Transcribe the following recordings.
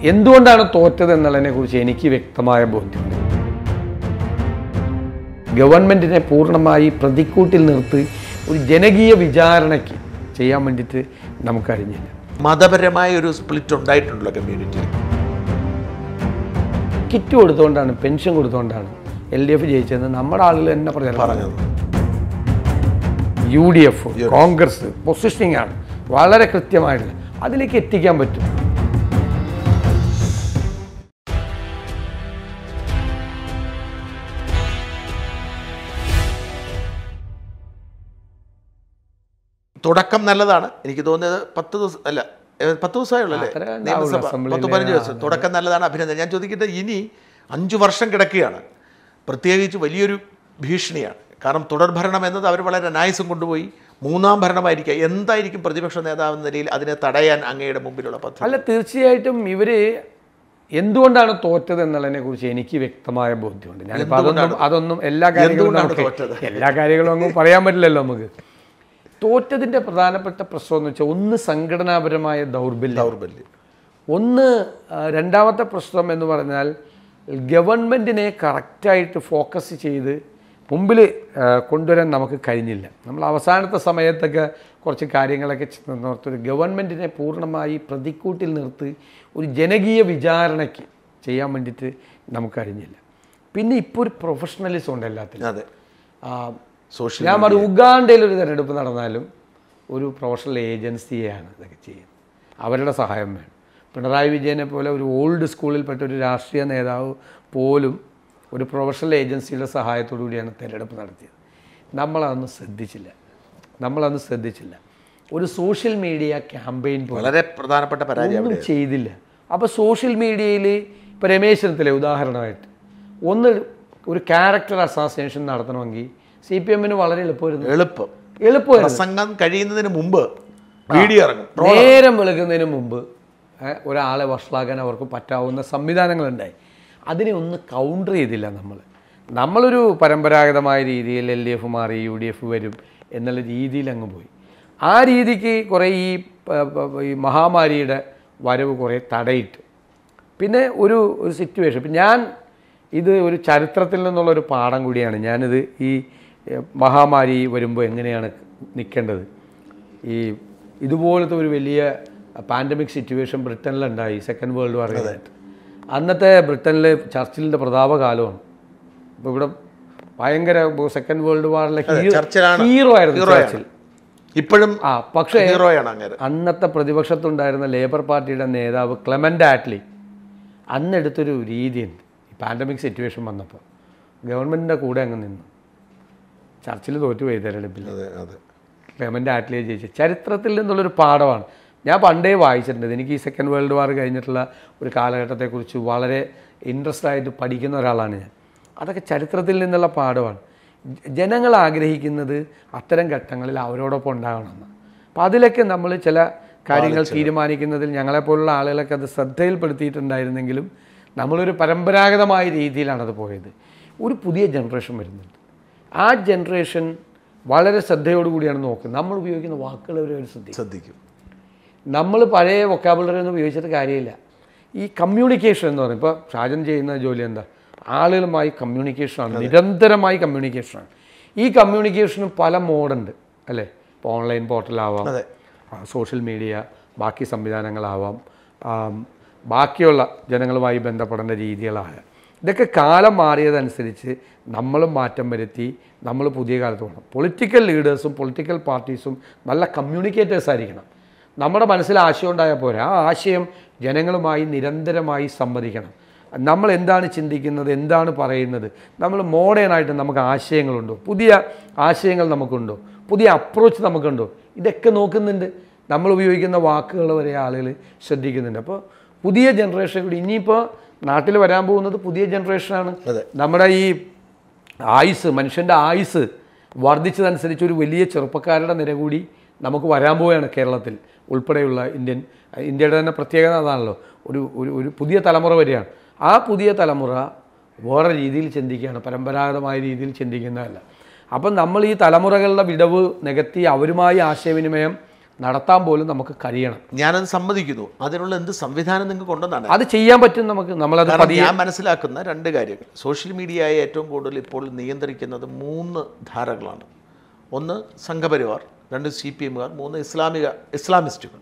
എന്തുകൊണ്ടാണ് തോറ്റത് എന്നുള്ളതിനെ കുറിച്ച് എനിക്ക് വ്യക്തമായ ബോധ്യമുണ്ട് ഗവൺമെൻറ്റിനെ പൂർണ്ണമായി പ്രതിക്കൂട്ടിൽ നിർത്തി ഒരു ജനകീയ വിചാരണയ്ക്ക് ചെയ്യാൻ വേണ്ടിയിട്ട് നമുക്ക് കഴിഞ്ഞില്ല മതപരമായ ഒരു സ്പ്ലിറ്റ് ഉണ്ടായിട്ടുണ്ടല്ലോ കമ്മ്യൂണിറ്റിയിൽ കിറ്റ് കൊടുത്തുകൊണ്ടാണ് പെൻഷൻ കൊടുത്തുകൊണ്ടാണ് എൽ ഡി എഫ് ജയിച്ചതെന്ന് നമ്മുടെ ആളുകൾ തന്നെ പറഞ്ഞു പറഞ്ഞത് U D F Congress positioning ആണ് വളരെ കൃത്യമായിട്ടുള്ള അതിലേക്ക് എത്തിക്കാൻ പറ്റും തുടക്കം നല്ലതാണ് എനിക്ക് തോന്നിയത് പത്ത് ദിവസം അല്ല ഏ, പത്ത് ദിവസമായുള്ളൂ അല്ലേ അത്രേ ഉണ്ടാവുള്ളൂ നിയമസഭ അസംബ്ലിയിലെ, പത്ത് പതിനഞ്ച് ദിവസം തുടക്കം നല്ലതാണ് അഭിനന്ദനം ഞാൻ ചോദിക്കട്ടെ ഇനി അഞ്ചു വർഷം കിടക്കുകയാണ് പ്രത്യേകിച്ച് വലിയൊരു ഭീഷണിയാണ് കാരണം തുടർ ഭരണം എന്നത് അവർ വളരെ നായസം കൊണ്ടുപോയി മൂന്നാം ഭരണമായിരിക്കുക എന്തായിരിക്കും പ്രതിപക്ഷ നേതാവ് എന്ന നിലയിൽ അതിനെ തടയാൻ അങ്ങയുടെ മുമ്പിലുള്ള പദ്ധതി അല്ല തീർച്ചയായിട്ടും ഇവര് എന്തുകൊണ്ടാണ് തോറ്റത് എന്നുള്ളതിനെ കുറിച്ച് എനിക്ക് വ്യക്തമായ ബോധ്യമുണ്ട് ഞാനിപ്പോൾ അതൊന്നും അതൊന്നും എല്ലാ കാര്യങ്ങളും എന്തുകൊണ്ടാണ് നമുക്ക് തോറ്റത്? എല്ലാ കാര്യങ്ങളും അങ്ങ് പറയാൻ പറ്റില്ലല്ലോ നമുക്ക് തോറ്റതിന്റെ പ്രധാനപ്പെട്ട പ്രശ്നം എന്ന് വെച്ചാൽ ഒന്ന് സംഘടനാപരമായ ദൗർബല്യം ദൗർബല്യം ഒന്ന് ആ, രണ്ടാമത്തെ പ്രശ്നം എന്ന് പറഞ്ഞാൽ ഗവൺമെൻറ്റിനെ കറക്റ്റായിട്ട് ഫോക്കസ് ചെയ്ത് മുമ്പിൽ ആ, കൊണ്ടുവരാൻ നമുക്ക് കഴിഞ്ഞില്ല നമ്മൾ അവസാനത്തെ സമയത്തൊക്കെ കുറച്ച് കാര്യങ്ങളൊക്കെ ചെ- നിർത്തി ഗവൺമെൻറ്റിനെ പൂർണ്ണമായി പ്രതിക്കൂട്ടിൽ നിർത്തി ഒരു ജനകീയ വിചാരണയ്ക്ക് ചെയ്യാൻ വേണ്ടിയിട്ട് നമുക്ക് കഴിഞ്ഞില്ല പിന്നെ ഇപ്പോൾ ഒരു പ്രൊഫഷണലിസം ഉണ്ട് എല്ലാത്തിലും അതെ ആ, സോഷ്യൽ ഞാൻ പറയും ഉഗാണ്ടയിൽ ഒരു തെരഞ്ഞെടുപ്പ് നടന്നാലും ഒരു പ്രൊഫഷണൽ ഏജൻസിയാണ് ഇതൊക്കെ ചെയ്യുന്നത് അവരുടെ സഹായം വേണം പിണറായി വിജയനെ പോലെ ഒരു ഓൾഡ് സ്കൂളിൽപ്പെട്ട ഒരു രാഷ്ട്രീയ നേതാവ് പോലും ഒരു പ്രൊഫഷണൽ ഏജൻസിയുടെ സഹായത്തോടു കൂടിയാണ് തിരഞ്ഞെടുപ്പ് നടത്തിയത് നമ്മളതൊന്നും ശ്രദ്ധിച്ചില്ല നമ്മളതൊന്നും ശ്രദ്ധിച്ചില്ല ഒരു സോഷ്യൽ മീഡിയ ക്യാമ്പയിൻ പോലെ വളരെ പ്രധാനപ്പെട്ട പരാജയം ഒന്നും ചെയ്തില്ല അപ്പോൾ സോഷ്യൽ മീഡിയയിൽ ഇപ്പോൾ രമേശ് ചെന്നിത്തല ഉദാഹരണമായിട്ട് ഒന്ന് ഒരു ക്യാരക്ടർ അസാസിനേഷൻ നടത്തണമെങ്കിൽ സി പി എമ്മിന് വളരെ എളുപ്പമായിരുന്നു എളുപ്പം എളുപ്പമായിരുന്നു പ്രസംഗം കഴിയുന്നതിന് മുമ്പ് വീഡിയോ ഇറങ്ങും നേരം വെളുക്കുന്നതിന് മുമ്പ് ഏ, ഒരാളെ വഷളാക്കാൻ അവർക്ക് പറ്റാവുന്ന സംവിധാനങ്ങളുണ്ടായി അതിനെ ഒന്ന് കൗണ്ടർ ചെയ്തില്ല നമ്മൾ നമ്മളൊരു പരമ്പരാഗതമായ രീതിയിൽ എൽ ഡി എഫ് മാറി യു ഡി എഫ് വരും എന്നുള്ള രീതിയിൽ അങ്ങ് പോയി ആ രീതിക്ക് കുറേ ഈ പ- പ- ഈ മഹാമാരിയുടെ വരവ് കുറേ തടയിട്ട് പിന്നെ ഒരു ഒരു സിറ്റുവേഷൻ ഇപ്പം ഞാൻ ഇത് ഒരു ചരിത്രത്തിൽ നിന്നുള്ളൊരു പാഠം കൂടിയാണ് ഞാനിത് ഈ എ, മഹാമാരി വരുമ്പോൾ എങ്ങനെയാണ് നിൽക്കേണ്ടത് ഈ ഇതുപോലത്തെ ഒരു വലിയ പാൻഡമിക് സിറ്റുവേഷൻ ബ്രിട്ടനിലുണ്ടായി സെക്കൻഡ് വേൾഡ് വാർ കഴിഞ്ഞിട്ട് അന്നത്തെ ബ്രിട്ടനിൽ ചർച്ചിലിൻ്റെ പ്രതാപകാലമാണ് അപ്പോൾ ഇവിടെ ഭയങ്കര സെക്കൻഡ് വേൾഡ് വാറിലെ ചർച്ചിലാണ് ഹീറോ ആയിരുന്നു ഹീറോയാണ്. ചർച്ചിൽ ഇപ്പോഴും ആ പക്ഷേ ഹീറോയാണ് അങ്ങനെ അന്നത്തെ പ്രതിപക്ഷത്തുണ്ടായിരുന്ന ലേബർ പാർട്ടിയുടെ നേതാവ് ക്ലെമൻ്റ് ആറ്റ്ലി അന്നെടുത്തൊരു രീതിയുണ്ട് ഈ പാൻഡമിക് സിറ്റുവേഷൻ വന്നപ്പോൾ ഗവൺമെൻറ്റിൻ്റെ കൂടെ അങ്ങ് നിന്നു ചർച്ചിൽ തോറ്റുപോയി തെരഞ്ഞെടുപ്പിൽ അതെ അതെ ക്ലെമൻ്റ് ആറ്റ്ലിയെ ജയിച്ചു ചരിത്രത്തിൽ നിന്നുള്ളൊരു പാഠമാണ് ഞാൻ പണ്ടേ വായിച്ചിട്ടുണ്ട് എനിക്ക് ഈ സെക്കൻഡ് വേൾഡ് വാർ കഴിഞ്ഞിട്ടുള്ള ഒരു കാലഘട്ടത്തെക്കുറിച്ച് വളരെ ഇൻട്രസ്റ്റ് ആയിട്ട് പഠിക്കുന്ന ഒരാളാണ് ഞാൻ അതൊക്കെ ചരിത്രത്തിൽ നിന്നുള്ള പാഠമാണ് ജ- ജനങ്ങൾ ആഗ്രഹിക്കുന്നത് അത്തരം ഘട്ടങ്ങളിൽ അവരോടൊപ്പം ഉണ്ടാകണമെന്ന് അപ്പം അതിലൊക്കെ നമ്മൾ ചില കാര്യങ്ങൾ തീരുമാനിക്കുന്നതിൽ ഞങ്ങളെപ്പോലുള്ള ആളുകളൊക്കെ അത് ശ്രദ്ധയിൽപ്പെടുത്തിയിട്ടുണ്ടായിരുന്നെങ്കിലും നമ്മളൊരു പരമ്പരാഗതമായ രീതിയിലാണ് അത് പോയത് ഒരു പുതിയ ജനറേഷൻ വരുന്നുണ്ട് ആ ജനറേഷൻ വളരെ ശ്രദ്ധയോടുകൂടിയാണ് നോക്കുന്നത് നമ്മൾ ഉപയോഗിക്കുന്ന വാക്കുകൾ അവർ ശ്രദ്ധിക്കും ശ്രദ്ധിക്കും നമ്മൾ പഴയ വൊക്കാബുലറി ഒന്നും ഉപയോഗിച്ചിട്ട് കാര്യമില്ല ഈ കമ്മ്യൂണിക്കേഷൻ എന്ന് പറയും ഇപ്പോൾ ഷാജൻ ചെയ്യുന്ന ജോലി എന്താ ആളുകളുമായി കമ്മ്യൂണിക്കേഷനാണ് നിരന്തരമായി കമ്മ്യൂണിക്കേഷനാണ് ഈ കമ്മ്യൂണിക്കേഷനും പല മോഡുണ്ട് അല്ലേ ഇപ്പോൾ ഓൺലൈൻ പോർട്ടലാവാം അതെ. സോഷ്യൽ മീഡിയ ബാക്കി സംവിധാനങ്ങളാവാം ആം, ബാക്കിയുള്ള ജനങ്ങളുമായി ബന്ധപ്പെടേണ്ട രീതികളായ ഇതൊക്കെ കാലം മാറിയതനുസരിച്ച് നമ്മളും മാറ്റം വരുത്തി നമ്മൾ പുതിയ കാലത്ത് പോകണം പൊളിറ്റിക്കൽ ലീഡേഴ്സും പൊളിറ്റിക്കൽ പാർട്ടീസും നല്ല കമ്മ്യൂണിക്കേറ്റേഴ്സ് ആയിരിക്കണം നമ്മുടെ മനസ്സിൽ ആശയം ഉണ്ടായാൽ പോരാ ആ ആശയം ജനങ്ങളുമായി നിരന്തരമായി സംവദിക്കണം നമ്മൾ എന്താണ് ചിന്തിക്കുന്നത് എന്താണ് പറയുന്നത് നമ്മൾ മോഡേൺ ആയിട്ട് നമുക്ക് ആശയങ്ങളുണ്ടോ പുതിയ ആശയങ്ങൾ നമുക്കുണ്ടോ പുതിയ അപ്രോച്ച് നമുക്കുണ്ടോ ഇതൊക്കെ നോക്കുന്നുണ്ട് നമ്മൾ ഉപയോഗിക്കുന്ന വാക്കുകൾ വരെ ആളുകൾ ശ്രദ്ധിക്കുന്നുണ്ട് അപ്പോൾ പുതിയ ജനറേഷൻ കൂടി ഇനിയിപ്പോൾ നാട്ടിൽ വരാൻ പോകുന്നത് പുതിയ ജനറേഷനാണ് അതെ. നമ്മുടെ ഈ ആയുസ് മനുഷ്യൻ്റെ ആയുസ് വർദ്ധിച്ചതനുസരിച്ച് ഒരു വലിയ ചെറുപ്പക്കാരുടെ നിര കൂടി നമുക്ക് വരാൻ പോവുകയാണ് കേരളത്തിൽ ഉൾപ്പെടെയുള്ള ഇന്ത്യൻ ഇന്ത്യയുടെ തന്നെ പ്രത്യേകത അതാണല്ലോ ഒരു ഒരു ഒരു പുതിയ തലമുറ വരികയാണ് ആ പുതിയ തലമുറ വേറെ രീതിയിൽ ചിന്തിക്കുകയാണ് പരമ്പരാഗതമായ രീതിയിൽ ചിന്തിക്കുന്നതല്ല അപ്പം നമ്മൾ ഈ തലമുറകളുടെ വിടവ് നികത്തി അവരുമായി ആശയവിനിമയം നടത്താൻ പോലും നമുക്ക് കഴിയണം ഞാനത് സമ്മതിക്കുന്നു അതിനുള്ള എന്ത് സംവിധാനം നിങ്ങൾക്ക് കൊണ്ടെന്നാണ് അത് ചെയ്യാൻ പറ്റും നമുക്ക് നമ്മളത് കാരണം പതിയെ ഞാൻ മനസ്സിലാക്കുന്ന രണ്ട് കാര്യങ്ങൾ സോഷ്യൽ മീഡിയയെ ഏറ്റവും കൂടുതൽ ഇപ്പോൾ നിയന്ത്രിക്കുന്നത് മൂന്ന് ധാരകളാണ് ഒന്ന് സംഘപരിവാർ രണ്ട് സി പി എമ്മുകാർ മൂന്ന് ഇസ്ലാമിക ഇസ്ലാമിസ്റ്റുകൾ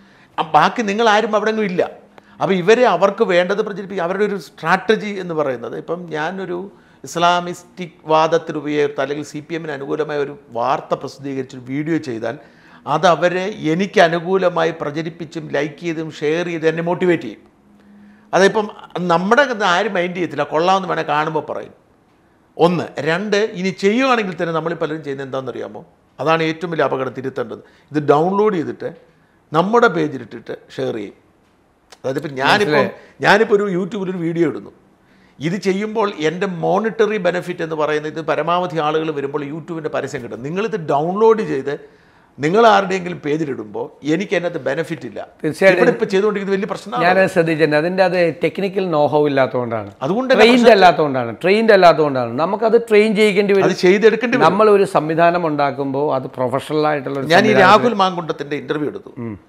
ആ ബാക്കി നിങ്ങൾ ആരും അവിടെ ഒന്നും ഇല്ല അപ്പോൾ ഇവരെ അവർക്ക് വേണ്ടത് പ്രചരിപ്പിക്കുക അവരുടെ ഒരു സ്ട്രാറ്റജി എന്ന് പറയുന്നത് ഇപ്പം ഞാനൊരു ഇസ്ലാമിസ്റ്റിക് വാദത്തിൽ ഉപയോഗിച്ച അല്ലെങ്കിൽ സി പി എമ്മിന് അനുകൂലമായ ഒരു വാർത്ത പ്രസിദ്ധീകരിച്ചൊരു വീഡിയോ ചെയ്താൽ അത് അവരെ എനിക്ക് അനുകൂലമായി പ്രചരിപ്പിച്ചും ലൈക്ക് ചെയ്തും ഷെയർ ചെയ്ത് എന്നെ മോട്ടിവേറ്റ് ചെയ്യും അതിപ്പം നമ്മുടെ ഇത് ആരും മൈൻഡ് ചെയ്യത്തില്ല കൊള്ളാമെന്ന് വേണേൽ കാണുമ്പോൾ പറയും ഒന്ന് രണ്ട് ഇനി ചെയ്യുകയാണെങ്കിൽ തന്നെ നമ്മൾ പലരും ചെയ്യുന്നത് എന്താണെന്നറിയാമോ അതാണ് ഏറ്റവും വലിയ അപകടം തിരുത്തേണ്ടത് ഇത് ഡൗൺലോഡ് ചെയ്തിട്ട് നമ്മുടെ പേജിലിട്ടിട്ട് ഷെയർ ചെയ്യും അതായത് ഇപ്പം ഞാനിപ്പം ഞാനിപ്പോൾ ഒരു യൂട്യൂബിൽ ഒരു വീഡിയോ ഇടുന്നു ഇത് ചെയ്യുമ്പോൾ എൻ്റെ മോണിറ്ററി ബെനിഫിറ്റ് എന്ന് പറയുന്നത് ഇത് പരമാവധി ആളുകൾ വരുമ്പോൾ യൂട്യൂബിൻ്റെ പരസ്യം കിട്ടും നിങ്ങളിത് ഡൗൺലോഡ് ചെയ്ത് നിങ്ങൾ ആരുടെയെങ്കിലും പേജിലിടുമ്പോൾ എനിക്ക് അതിനകത്ത് ബെനിഫിറ്റ് ഇല്ല തീർച്ചയായിട്ടും. ഇവിടെ ഇപ്പോൾ ചെയ്തുകൊണ്ടിരിക്കുന്നത് വലിയ പ്രശ്നമാണ് ഞാൻ ശ്രദ്ധിച്ചിട്ടുണ്ട് അതിൻ്റെ അത് ടെക്നിക്കൽ നോഹോ ഇല്ലാത്തതുകൊണ്ടാണ് അതുകൊണ്ട് ട്രെയിൻഡ് അല്ലാത്തതുകൊണ്ടാണ് ട്രെയിൻഡ് അല്ലാത്തതുകൊണ്ടാണ് നമുക്കത് ട്രെയിൻ ചെയ്യിക്കേണ്ടി വരും അത് ചെയ്തെടുക്കേണ്ടി വരും. നമ്മൾ ഒരു സംവിധാനം ഉണ്ടാക്കുമ്പോൾ അത് പ്രൊഫഷണൽ ആയിട്ടുള്ള ഒരു ഞാൻ ഈ രാഹുൽ മാങ്കുണ്ടത്തിന്റെ ഇന്റർവ്യൂ എടുത്തു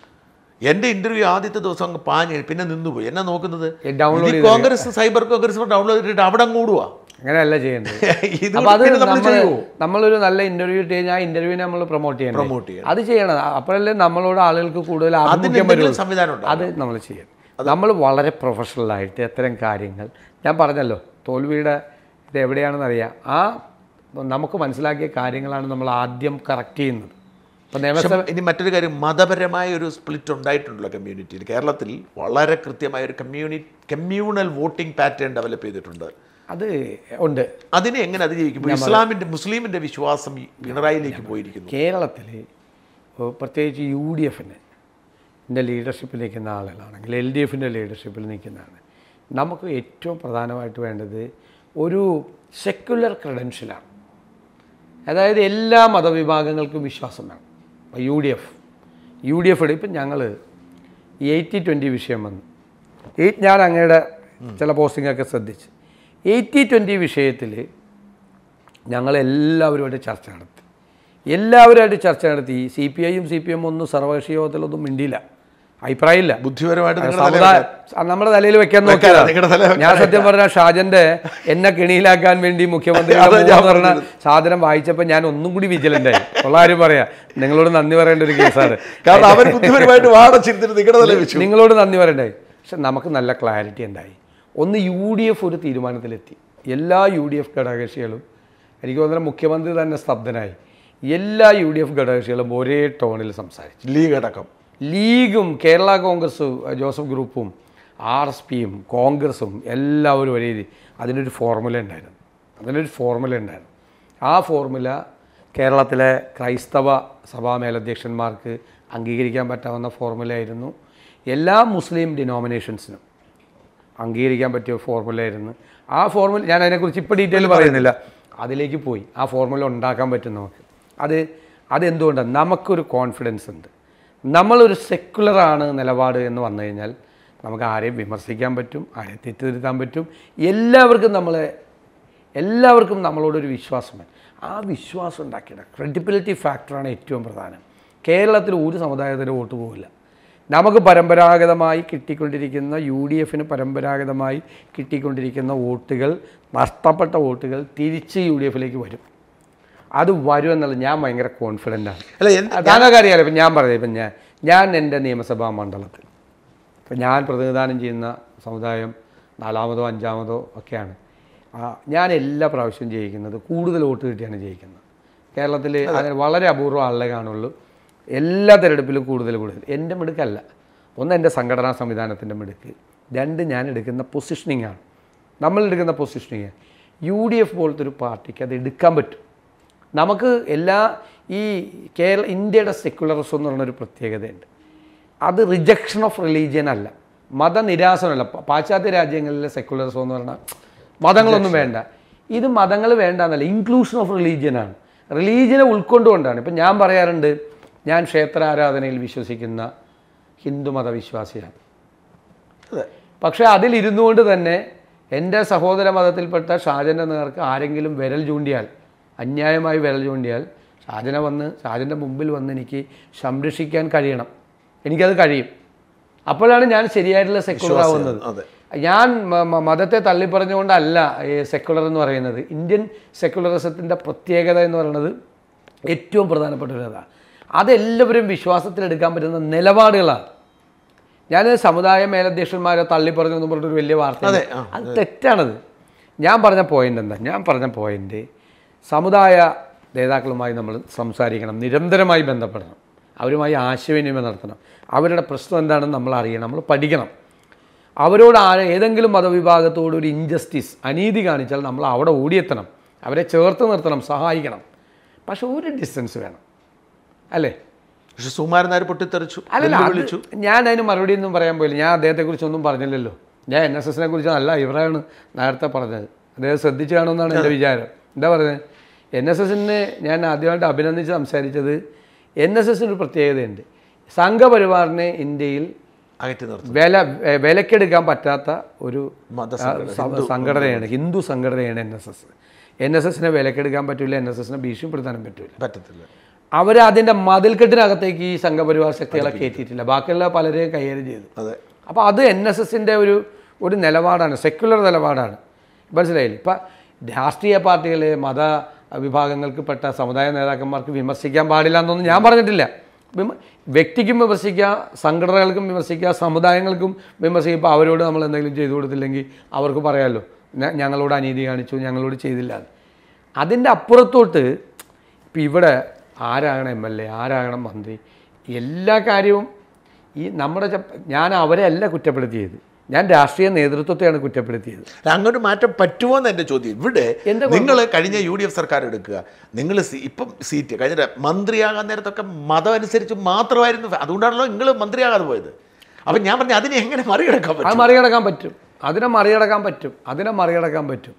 എന്റെ ഇന്റർവ്യൂ ആദ്യത്തെ ദിവസം അങ്ങ് പാഞ്ഞ് പിന്നെ നിന്നുപോയി എന്നെ നോക്കുന്നത് ഈ download ഇത് കോൺഗ്രസ് സൈബർ കോൺഗ്രസ് ഡൗൺലോഡ് ചെയ്തിട്ട് അവിടെ അങ്ങ് കൂടുവാ അങ്ങനെയല്ല ചെയ്യേണ്ടത് ഇത് അപ്പൊ അത് പിന്നെ നമ്മൾ നമ്മൾ ചെയ്യുമോ നമ്മളൊരു നല്ല ഇന്റർവ്യൂ ഇട്ട് കഴിഞ്ഞാൽ ആ ഇന്റർവ്യൂവിനെ നമ്മൾ പ്രൊമോട്ട് ചെയ്യണം പ്രൊമോട്ട് ചെയ്യണം അത് ചെയ്യണം അപ്പോഴല്ലേ നമ്മളോട് ആളുകൾക്ക് കൂടുതൽ അതിന് ആഭിമുഖ്യം എന്തെങ്കിലും വരുള്ളൂ സംവിധാനം ഉണ്ടോ അത് നമ്മൾ ചെയ്യണം നമ്മൾ വളരെ പ്രൊഫഷണലായിട്ട് അത്തരം കാര്യങ്ങൾ ഞാൻ പറഞ്ഞല്ലോ തോൽവിയുടെ ഇത് എവിടെയാണെന്ന് അറിയാം ആ നമുക്ക് മനസ്സിലാക്കിയ കാര്യങ്ങളാണ് നമ്മൾ ആദ്യം കറക്റ്റ് ചെയ്യുന്നത് ഇപ്പം നിയമസഭ പക്ഷെ ഇനി മറ്റൊരു കാര്യം മതപരമായ ഒരു സ്പ്ലിറ്റ് ഉണ്ടായിട്ടുണ്ടല്ലോ കമ്മ്യൂണിറ്റിയിൽ കേരളത്തിൽ വളരെ കൃത്യമായ ഒരു കമ്മ്യൂണി കമ്മ്യൂണൽ വോട്ടിംഗ് പാറ്റേൺ ഡെവലപ്പ് ചെയ്തിട്ടുണ്ട് അത് ഉണ്ട് അതിനെ എങ്ങനെ അതിജീവിക്കും ഇസ്ലാമിന്റെ മുസ്ലിമിന്റെ വിശ്വാസം ഈ പിണറായിലേക്ക് പോയിരിക്കുന്നു കേരളത്തിൽ പ്രത്യേകിച്ച് യു ഡി എഫിന് എൻ്റെ ലീഡർഷിപ്പിൽ നിൽക്കുന്ന ആളുകളാണെങ്കിൽ എൽ ഡി എഫിൻ്റെ ലീഡർഷിപ്പിൽ നിൽക്കുന്നതാണ് നമുക്ക് ഏറ്റവും പ്രധാനമായിട്ട് വേണ്ടത് ഒരു സെക്യുലർ ക്രെഡൻഷ്യലാണ് അതായത് എല്ലാ മതവിഭാഗങ്ങൾക്കും വിശ്വാസം വേണം U D F U D F ഇപ്പം ഞങ്ങൾ എയ്റ്റി ട്വൻറ്റി വിഷയം വന്നു ഈ ഞാൻ അങ്ങയുടെ ചില പോസ്റ്റിങ്ങൊക്കെ ശ്രദ്ധിച്ച് എയ്റ്റി ട്വൻറ്റി വിഷയത്തിൽ ഞങ്ങൾ എല്ലാവരുമായിട്ട് ചർച്ച നടത്തി എല്ലാവരുമായിട്ട് ചർച്ച നടത്തി സി പി ഐയും സി പി എം ഒന്നും സർവകക്ഷി യോഗത്തിലൊന്നും മിണ്ടിയില്ല അഭിപ്രായമില്ല ബുദ്ധിപരമായിട്ട് നിങ്ങളുടെ സമുദായം നമ്മുടെ തലയിൽ വെക്കാൻ വെക്കാനാ, നോക്കിയതാ നിങ്ങളുടെ തലയിൽ ഞാൻ സത്യം പറഞ്ഞ ഷാജന്റെ എന്നെ കെണിയിലാക്കാൻ വേണ്ടി മുഖ്യമന്ത്രി അതാ ഞാൻ പറഞ്ഞ സാധനം വായിച്ചപ്പോൾ ഞാൻ ഒന്നും കൂടി വിജിലന്റ് ആയി ഉള്ള കാര്യം പറയാ നിങ്ങളോട് നന്ദി പറയേണ്ട ഒരു കേസാണ് കാരണം അവർ ബുദ്ധിപരമായിട്ട് വാടച്ചിരുത്തിട്ട് നിങ്ങളുടെ തല വെച്ചു നിങ്ങളോട് നന്ദി പറയണ്ടേ പക്ഷെ നമുക്ക് നല്ല ക്ലാരിറ്റി ഉണ്ടായി ഒന്ന് യു ഡി എഫ് ഒരു തീരുമാനത്തിലെത്തി എല്ലാ യു ഡി എഫ് ഘടകകക്ഷികളും എനിക്ക് തോന്നുന്നത് മുഖ്യമന്ത്രി തന്നെ സ്തബ്ധനായി എല്ലാ യു ഡി എഫ് ഘടകകക്ഷികളും ഒരേ ടോണിൽ സംസാരിച്ചു ലീഗ് അടക്കം ലീഗും കേരള കോൺഗ്രസ് ജോസഫ് ഗ്രൂപ്പും ആർ എസ് പിയും കോൺഗ്രസും എല്ലാവരും ഒരേ രീതി അതിനൊരു ഫോർമുല ഉണ്ടായിരുന്നു അതിനൊരു ഫോർമുല ഉണ്ടായിരുന്നു ആ ഫോർമുല കേരളത്തിലെ ക്രൈസ്തവ സഭാ മേലധ്യക്ഷന്മാർക്ക് അംഗീകരിക്കാൻ പറ്റാവുന്ന ഫോർമുലയായിരുന്നു എല്ലാ മുസ്ലിം ഡിനോമിനേഷൻസിനും അംഗീകരിക്കാൻ പറ്റിയ ഫോർമുലയായിരുന്നു ആ ഫോർമുല ഞാൻ അതിനെക്കുറിച്ച് ഇപ്പോൾ ഡീറ്റെയിൽ പറയുന്നില്ല അതിലേക്ക് പോയി ആ ഫോർമുല ഉണ്ടാക്കാൻ പറ്റും നമുക്ക് അത് അതെന്തുകൊണ്ടാണ് നമുക്കൊരു കോൺഫിഡൻസ് ഉണ്ട് നമ്മളൊരു സെക്കുലറാണ് നിലപാട് എന്ന് വന്നു കഴിഞ്ഞാൽ നമുക്ക് ആരെയും വിമർശിക്കാൻ പറ്റും ആരെയും തെറ്റിദ്ധരുത്താൻ പറ്റും എല്ലാവർക്കും നമ്മളെ എല്ലാവർക്കും നമ്മളോടൊരു വിശ്വാസം വേണം ആ വിശ്വാസം ഉണ്ടാക്കിയിട ക്രെഡിബിലിറ്റി ഫാക്ടറാണ് ഏറ്റവും പ്രധാനം കേരളത്തിൽ ഒരു സമുദായത്തിൻ്റെ വോട്ട് പോകില്ല നമുക്ക് പരമ്പരാഗതമായി കിട്ടിക്കൊണ്ടിരിക്കുന്ന യു ഡി എഫിന് പരമ്പരാഗതമായി കിട്ടിക്കൊണ്ടിരിക്കുന്ന വോട്ടുകൾ നഷ്ടപ്പെട്ട വോട്ടുകൾ തിരിച്ച് യു ഡി എഫിലേക്ക് വരും അത് വരും എന്നുള്ളത് ഞാൻ ഭയങ്കര കോൺഫിഡൻ്റ് ആണ് അല്ല എന്ത് താങ്കൾക്ക് അറിയാലോ ഇപ്പം ഞാൻ പറഞ്ഞത് ഇപ്പം ഞാൻ ഞാൻ എൻ്റെ നിയമസഭാ മണ്ഡലത്തിൽ ഇപ്പം ഞാൻ പ്രതിനിധാനം ചെയ്യുന്ന സമുദായം നാലാമതോ അഞ്ചാമതോ ഒക്കെയാണ് ആ, ഞാൻ എല്ലാ പ്രാവശ്യവും ജയിക്കുന്നത് കൂടുതൽ വോട്ട് കിട്ടിയാണ് ജയിക്കുന്നത് കേരളത്തിൽ അങ്ങനെ വളരെ അപൂർവം ആളെ കാണുള്ളൂ എല്ലാ തിരഞ്ഞെടുപ്പിലും കൂടുതൽ കൂടുതൽ എൻ്റെ മിടുക്കല്ല ഒന്ന് എൻ്റെ സംഘടനാ സംവിധാനത്തിൻ്റെ മിടുക്ക് രണ്ട് ഞാൻ എടുക്കുന്ന പൊസിഷനിങ് ആണ് നമ്മൾ എടുക്കുന്ന പൊസിഷനിങ് യു ഡി എഫ് പോലത്തെ ഒരു പാർട്ടിക്ക് അത് എടുക്കാൻ പറ്റും നമുക്ക് എല്ലാ ഈ കേരള ഇന്ത്യയുടെ സെക്യുലറിസം എന്ന് പറയുന്നൊരു പ്രത്യേകതയുണ്ട് അത് റിജക്ഷൻ ഓഫ് റിലീജിയൻ അല്ല മതനിരാസനമല്ല പ- പാശ്ചാത്യ രാജ്യങ്ങളിലെ സെക്യുലറിസം എന്ന് പറഞ്ഞാൽ മതങ്ങളൊന്നും വേണ്ട ഇത് മതങ്ങൾ വേണ്ട എന്നല്ല ഇൻക്ലൂഷൻ ഓഫ് റിലീജിയനാണ് റിലീജിയനെ ഉൾക്കൊണ്ടുകൊണ്ടാണ് ഇപ്പം ഞാൻ പറയാറുണ്ട് ഞാൻ ക്ഷേത്രാരാധനയിൽ വിശ്വസിക്കുന്ന ഹിന്ദു മതവിശ്വാസിയാണ് അതെ പക്ഷേ അതിലിരുന്നു കൊണ്ട് തന്നെ എൻ്റെ സഹോദര മതത്തിൽപ്പെട്ട ഷാജൻ്റെ നേർക്ക് ആരെങ്കിലും വിരൽ ചൂണ്ടിയാൽ അന്യായമായി വിരൽ ചൂണ്ടിയാൽ ഷാജനെ വന്ന് ഷാജൻ്റെ മുമ്പിൽ വന്ന് എനിക്ക് സംരക്ഷിക്കാൻ കഴിയണം എനിക്കത് കഴിയും അപ്പോഴാണ് ഞാൻ ശരിയായിട്ടുള്ള സെക്യുലർ ആവുന്നത് അതെ ഞാൻ മ- മ- മതത്തെ തള്ളിപ്പറഞ്ഞുകൊണ്ടല്ല ഈ സെക്കുലർ എന്ന് പറയുന്നത് ഇന്ത്യൻ സെക്കുലറിസത്തിൻ്റെ പ്രത്യേകത എന്ന് പറയുന്നത് ഏറ്റവും പ്രധാനപ്പെട്ട ഒരു ഇതാണ് അതെല്ലാവരും വിശ്വാസത്തിലെടുക്കാൻ പറ്റുന്ന നിലപാടുകളാണ് ഞാൻ സമുദായ മേലധ്യക്ഷന്മാരെ തള്ളിപ്പറഞ്ഞു എന്ന് പറഞ്ഞിട്ടൊരു വലിയ വാർത്ത അതെ, ആ, അത് തെറ്റാണത് ഞാൻ പറഞ്ഞ പോയിന്റ് എന്താ ഞാൻ പറഞ്ഞ പോയിന്റ് സമുദായ നേതാക്കളുമായി നമ്മൾ സംസാരിക്കണം നിരന്തരമായി ബന്ധപ്പെടണം അവരുമായി ആശയവിനിമയം നടത്തണം അവരുടെ പ്രശ്നം എന്താണെന്ന് നമ്മൾ അറിയണം നമ്മൾ പഠിക്കണം അവരോട് ആ ഏതെങ്കിലും മതവിഭാഗത്തോട് ഒരു ഇൻജസ്റ്റിസ് അനീതി കാണിച്ചാൽ നമ്മൾ അവിടെ ഓടിയെത്തണം അവരെ ചേർത്ത് നിർത്തണം സഹായിക്കണം പക്ഷെ ഒരു ഡിസ്റ്റൻസ് വേണം അല്ലേ പക്ഷെ സുമാരൻ നായർ പൊട്ടിത്തെറിച്ചു അല്ലല്ല അത് വിളിച്ചു ഞാൻ അതിന് മറുപടി ഒന്നും പറയാൻ പോയില്ല ഞാൻ അദ്ദേഹത്തെക്കുറിച്ചൊന്നും പറഞ്ഞില്ലല്ലോ ഞാൻ എൻ എസ് എസിനെ കുറിച്ച് നല്ല അഭിപ്രായമാണ് നേരത്തെ പറഞ്ഞത് അദ്ദേഹം ശ്രദ്ധിച്ചു കാണുമെന്നാണ് എൻ്റെ വിചാരം എന്താ പറഞ്ഞത് എൻ എസ് എസിനെ ഞാൻ ആദ്യമായിട്ട് അഭിനന്ദിച്ച് സംസാരിച്ചത് എൻ എസ് എസിന് ഒരു പ്രത്യേകതയുണ്ട് സംഘപരിവാറിനെ ഇന്ത്യയിൽ അകറ്റി നിർത്തി വില എ- വിലക്കെടുക്കാൻ പറ്റാത്ത ഒരു മത ആ, സ- സംഘടനയാണ് ഹിന്ദു സംഘടനയാണ് N S S N S എസിനെ വിലക്കെടുക്കാൻ പറ്റില്ല എൻ എസ് എസിനെ ഭീഷണിപ്പെടുത്താനും പറ്റില്ല പറ്റത്തില്ല അവർ അതിൻ്റെ മതിൽക്കെട്ടിനകത്തേക്ക് ഈ സംഘപരിവാർ ശക്തികളെ കയറ്റിയിട്ടില്ല ബാക്കിയുള്ള പലരെയും കൈകാര്യം ചെയ്തു അതെ അപ്പോൾ അത് എൻ എസ് എസിൻ്റെ ഒരു ഒരു നിലപാടാണ് സെക്യുലർ നിലപാടാണ് മനസ്സിലായില്ലേ ഇപ്പം രാഷ്ട്രീയ പാർട്ടികളെ മത വിഭാഗങ്ങൾക്കിൽപ്പെട്ട സമുദായ നേതാക്കന്മാർക്ക് വിമർശിക്കാൻ പാടില്ല എന്നൊന്നും ഞാൻ പറഞ്ഞിട്ടില്ല വിമ- വ്യക്തിക്കും വിമർശിക്കുക സംഘടനകൾക്കും വിമർശിക്കുക സമുദായങ്ങൾക്കും വിമർശിക്കുക ഇപ്പോൾ അവരോട് നമ്മൾ എന്തെങ്കിലും ചെയ്തു കൊടുത്തില്ലെങ്കിൽ അവർക്ക് പറയാമല്ലോ "ഞ- ഞങ്ങളോട് അനീതി കാണിച്ചു ഞങ്ങളോട് ചെയ്തില്ല എന്ന്." അതിൻ്റെ അപ്പുറത്തോട്ട് ഇപ്പം ഇവിടെ ആരാകണം എം എൽ എ ആരാകണം മന്ത്രി എല്ലാ കാര്യവും ഈ നമ്മുടെ ചപ്പ- ഞാൻ അവരെ അല്ല കുറ്റപ്പെടുത്തിയത് ഞാൻ രാഷ്ട്രീയ നേതൃത്വത്തെയാണ് കുറ്റപ്പെടുത്തിയത് അല്ല, അങ്ങോട്ട് മാറ്റം പറ്റുമോ എന്ന് എൻ്റെ ചോദ്യം ഇവിടെ എന്താ നിങ്ങൾ കഴിഞ്ഞ യു ഡി എഫ് സർക്കാർ എടുക്കുക നിങ്ങൾ ഇപ്പം സീറ്റ് കഴിഞ്ഞ ര- മന്ത്രിയാകാൻ നേരത്തൊക്കെ മതം അനുസരിച്ച് മാത്രമായിരുന്നു അതുകൊണ്ടാണല്ലോ നിങ്ങൾ മന്ത്രിയാകാതെ പോയത് അപ്പം ഞാൻ പറഞ്ഞു അതിനെ എങ്ങനെ മറികടക്കാൻ അത് പറ്റും മറികടക്കാൻ പറ്റും അതിനെ മറികടക്കാൻ പറ്റും അതിനെ മറികടക്കാൻ പറ്റും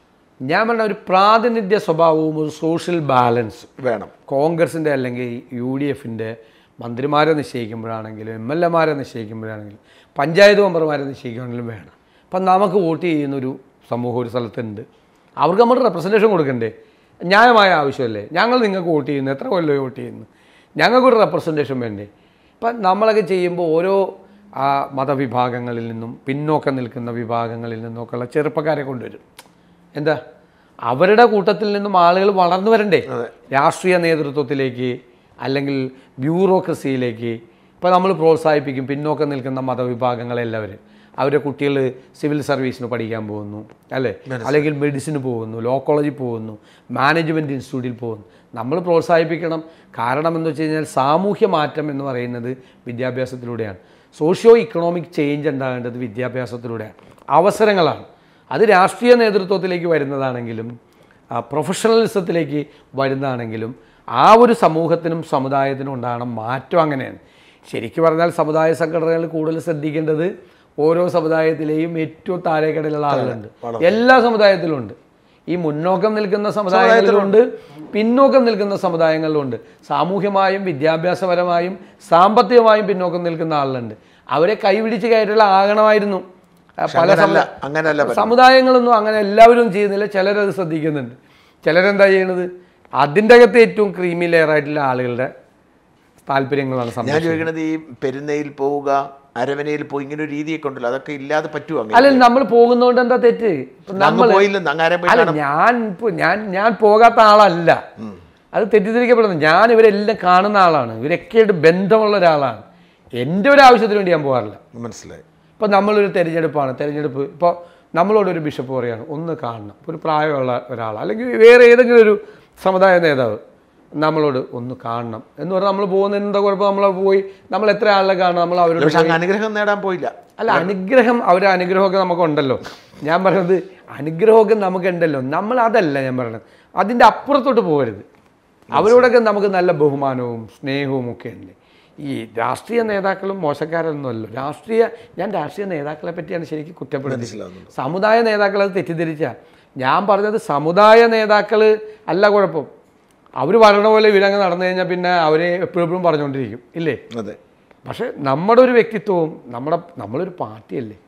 ഞാൻ പറഞ്ഞ ഒരു പ്രാതിനിധ്യ സ്വഭാവവും ഒരു സോഷ്യൽ ബാലൻസ് വേണം കോൺഗ്രസിൻ്റെ അല്ലെങ്കിൽ യു ഡി എഫിൻ്റെ മന്ത്രിമാരെ നിശ്ചയിക്കുമ്പോഴാണെങ്കിലും എം എൽ എമാരെ നിശ്ചയിക്കുമ്പോഴാണെങ്കിലും പഞ്ചായത്ത് മെമ്പർമാരെ നിശ്ചയിക്കുകയാണെങ്കിലും വേണം അപ്പം നമുക്ക് വോട്ട് ചെയ്യുന്നൊരു സമൂഹം ഒരു സ്ഥലത്തുണ്ട് അവർക്ക് നമ്മൾ റെപ്രസെൻറ്റേഷൻ കൊടുക്കണ്ടേ ന്യായമായ ആവശ്യമല്ലേ ഞങ്ങൾ നിങ്ങൾക്ക് വോട്ട് ചെയ്യുന്നു എത്ര കൊല്ലം വോട്ട് ചെയ്യുന്നു ഞങ്ങൾക്കൊരു റെപ്രസെൻറ്റേഷൻ വേണ്ടേ ഇപ്പം നമ്മളൊക്കെ ചെയ്യുമ്പോൾ ഓരോ ആ മതവിഭാഗങ്ങളിൽ നിന്നും പിന്നോക്കം നിൽക്കുന്ന വിഭാഗങ്ങളിൽ നിന്നൊക്കെയുള്ള ചെറുപ്പക്കാരെ കൊണ്ടുവരും എന്താ അവരുടെ കൂട്ടത്തിൽ നിന്നും ആളുകൾ വളർന്നു വരണ്ടേ രാഷ്ട്രീയ നേതൃത്വത്തിലേക്ക് അല്ലെങ്കിൽ ബ്യൂറോക്രസിയിലേക്ക് ഇപ്പോൾ നമ്മൾ പ്രോത്സാഹിപ്പിക്കും പിന്നോക്കം നിൽക്കുന്ന മതവിഭാഗങ്ങളെല്ലാവരും അവരുടെ കുട്ടികൾ സിവിൽ സർവീസിന് പഠിക്കാൻ പോകുന്നു അല്ലേ അല്ലെങ്കിൽ മെഡിസിന് പോകുന്നു ലോ കോളേജിൽ പോകുന്നു മാനേജ്മെൻറ്റ് ഇൻസ്റ്റിറ്റ്യൂട്ടിൽ പോകുന്നു നമ്മൾ പ്രോത്സാഹിപ്പിക്കണം കാരണം എന്ന് വെച്ച് കഴിഞ്ഞാൽ സാമൂഹ്യ മാറ്റം എന്ന് പറയുന്നത് വിദ്യാഭ്യാസത്തിലൂടെയാണ് സോഷ്യോ ഇക്കണോമിക് ചേഞ്ച് ഉണ്ടാകേണ്ടത് വിദ്യാഭ്യാസത്തിലൂടെയാണ് അവസരങ്ങളാണ് അത് രാഷ്ട്രീയ നേതൃത്വത്തിലേക്ക് വരുന്നതാണെങ്കിലും ആ, പ്രൊഫഷണലിസത്തിലേക്ക് വരുന്നതാണെങ്കിലും ആ ഒരു സമൂഹത്തിനും സമുദായത്തിനും ഉണ്ടാകണം മാറ്റം അങ്ങനെയാണ് ശരിക്കും പറഞ്ഞാൽ സമുദായ സംഘടനകൾ കൂടുതൽ ശ്രദ്ധിക്കേണ്ടത് ഓരോ സമുദായത്തിലെയും ഏറ്റവും താഴേക്കടയിലുള്ള ആളുകളുണ്ട് എല്ലാ സമുദായത്തിലും ഉണ്ട് ഈ മുന്നോക്കം നിൽക്കുന്ന സമുദായങ്ങളിലുണ്ട് പിന്നോക്കം നിൽക്കുന്ന സമുദായങ്ങളിലുണ്ട് സാമൂഹ്യമായും വിദ്യാഭ്യാസപരമായും സാമ്പത്തികമായും പിന്നോക്കം നിൽക്കുന്ന ആളുകളുണ്ട് അവരെ കൈപിടിച്ച് കയറ്റുള്ള ആകണമായിരുന്നു ആ, പല അങ്ങനല്ല സമ- അങ്ങനല്ല പറ്റും. സമുദായങ്ങളൊന്നും അങ്ങനെ എല്ലാവരും ചെയ്യുന്നില്ല ചിലരത് ശ്രദ്ധിക്കുന്നുണ്ട് ചിലരെന്താ ചെയ്യണത് അതിൻ്റെ അകത്ത് ഏറ്റവും ക്രീമി ലെയർ ആയിട്ടുള്ള ആളുകളുടെ താല്പര്യങ്ങളാണ് ഞാൻ സംരക്ഷിക്കുന്നത് ചോദിക്കണത് ഈ പെരുന്നയിൽ പോവുക അരവനയിൽ പോയി ഇങ്ങനെ ഒരു രീതിയൊക്കെ ഉണ്ടല്ലോ അതൊക്കെ ഇല്ലാതെ പറ്റുമോ അങ്ങനെ അല്ല നമ്മൾ പോകുന്നതുകൊണ്ട് എന്താ തെറ്റ് ഇപ്പൊ അങ്ങ് നമ്മൾ പോയില്ലെന്ന് അങ്ങാരെ പോയി അല്ല ഞാൻ ഇപ്പൊ- ഞാൻ ഞാൻ പോകാത്ത ആളല്ല അത് തെറ്റിദ്ധരിക്കപ്പെടുന്നു ഞാൻ ഇവരെല്ലാം കാണുന്ന ആളാണ് ഇവരൊക്കെയായിട്ട് ബന്ധമുള്ള ഒരാളാണ് എൻ്റെ ഒരു ആവശ്യത്തിന് വേണ്ടി ഞാൻ പോകാറില്ല മനസ്സിലായി ഇപ്പോൾ നമ്മളൊരു തെരഞ്ഞെടുപ്പാണ് തെരഞ്ഞെടുപ്പ് ഇപ്പോൾ നമ്മളോട് ഒരു ബിഷപ്പ് പറയാണ് ഒന്ന് കാണണം ഒരു പ്രായമുള്ള ഒരാൾ അല്ലെങ്കിൽ വേറെ ഏതെങ്കിലും ഒരു സമുദായ നേതാവ് നമ്മളോട് ഒന്ന് കാണണം എന്ന് പറഞ്ഞാൽ നമ്മൾ പോകുന്നതിന് എന്താ കുഴപ്പം നമ്മൾ പോയി നമ്മൾ എത്ര ആളെ കാണണം നമ്മൾ അവരോട് പക്ഷെ അങ്ങ് അനുഗ്രഹം നേടാൻ പോയില്ല അല്ല അനുഗ്രഹം അവരെ അനുഗ്രഹമൊക്കെ നമുക്കുണ്ടല്ലോ ഞാൻ പറയുന്നത് അനുഗ്രഹമൊക്കെ നമുക്കുണ്ടല്ലോ നമ്മൾ അതല്ല ഞാൻ പറയുന്നത് അതിൻ്റെ അപ്പുറത്തോട്ട് പോകരുത് അവരോടൊക്കെ നമുക്ക് നല്ല ബഹുമാനവും സ്നേഹവും ഒക്കെ ഉണ്ട് ഈ രാഷ്ട്രീയ നേതാക്കളും മോശക്കാരൊന്നുമല്ലോ രാഷ്ട്രീയ ഞാൻ രാഷ്ട്രീയ നേതാക്കളെ പറ്റിയാണ് ശരിക്കും കുറ്റപ്പെടുന്നത് മനസ്സിലാവുന്നുണ്ട്. സമുദായ നേതാക്കൾ അത് തെറ്റിദ്ധരിച്ച ഞാൻ പറഞ്ഞത് സമുദായ നേതാക്കൾ അല്ല കുഴപ്പം അവർ പറയണ പോലെ ഇവരങ്ങ് നടന്നു കഴിഞ്ഞാൽ പിന്നെ അവരെ എപ്പോഴും പറഞ്ഞുകൊണ്ടിരിക്കും ഇല്ലേ അതെ പക്ഷേ നമ്മുടെ ഒരു വ്യക്തിത്വവും നമ്മുടെ നമ്മളൊരു പാർട്ടിയല്ലേ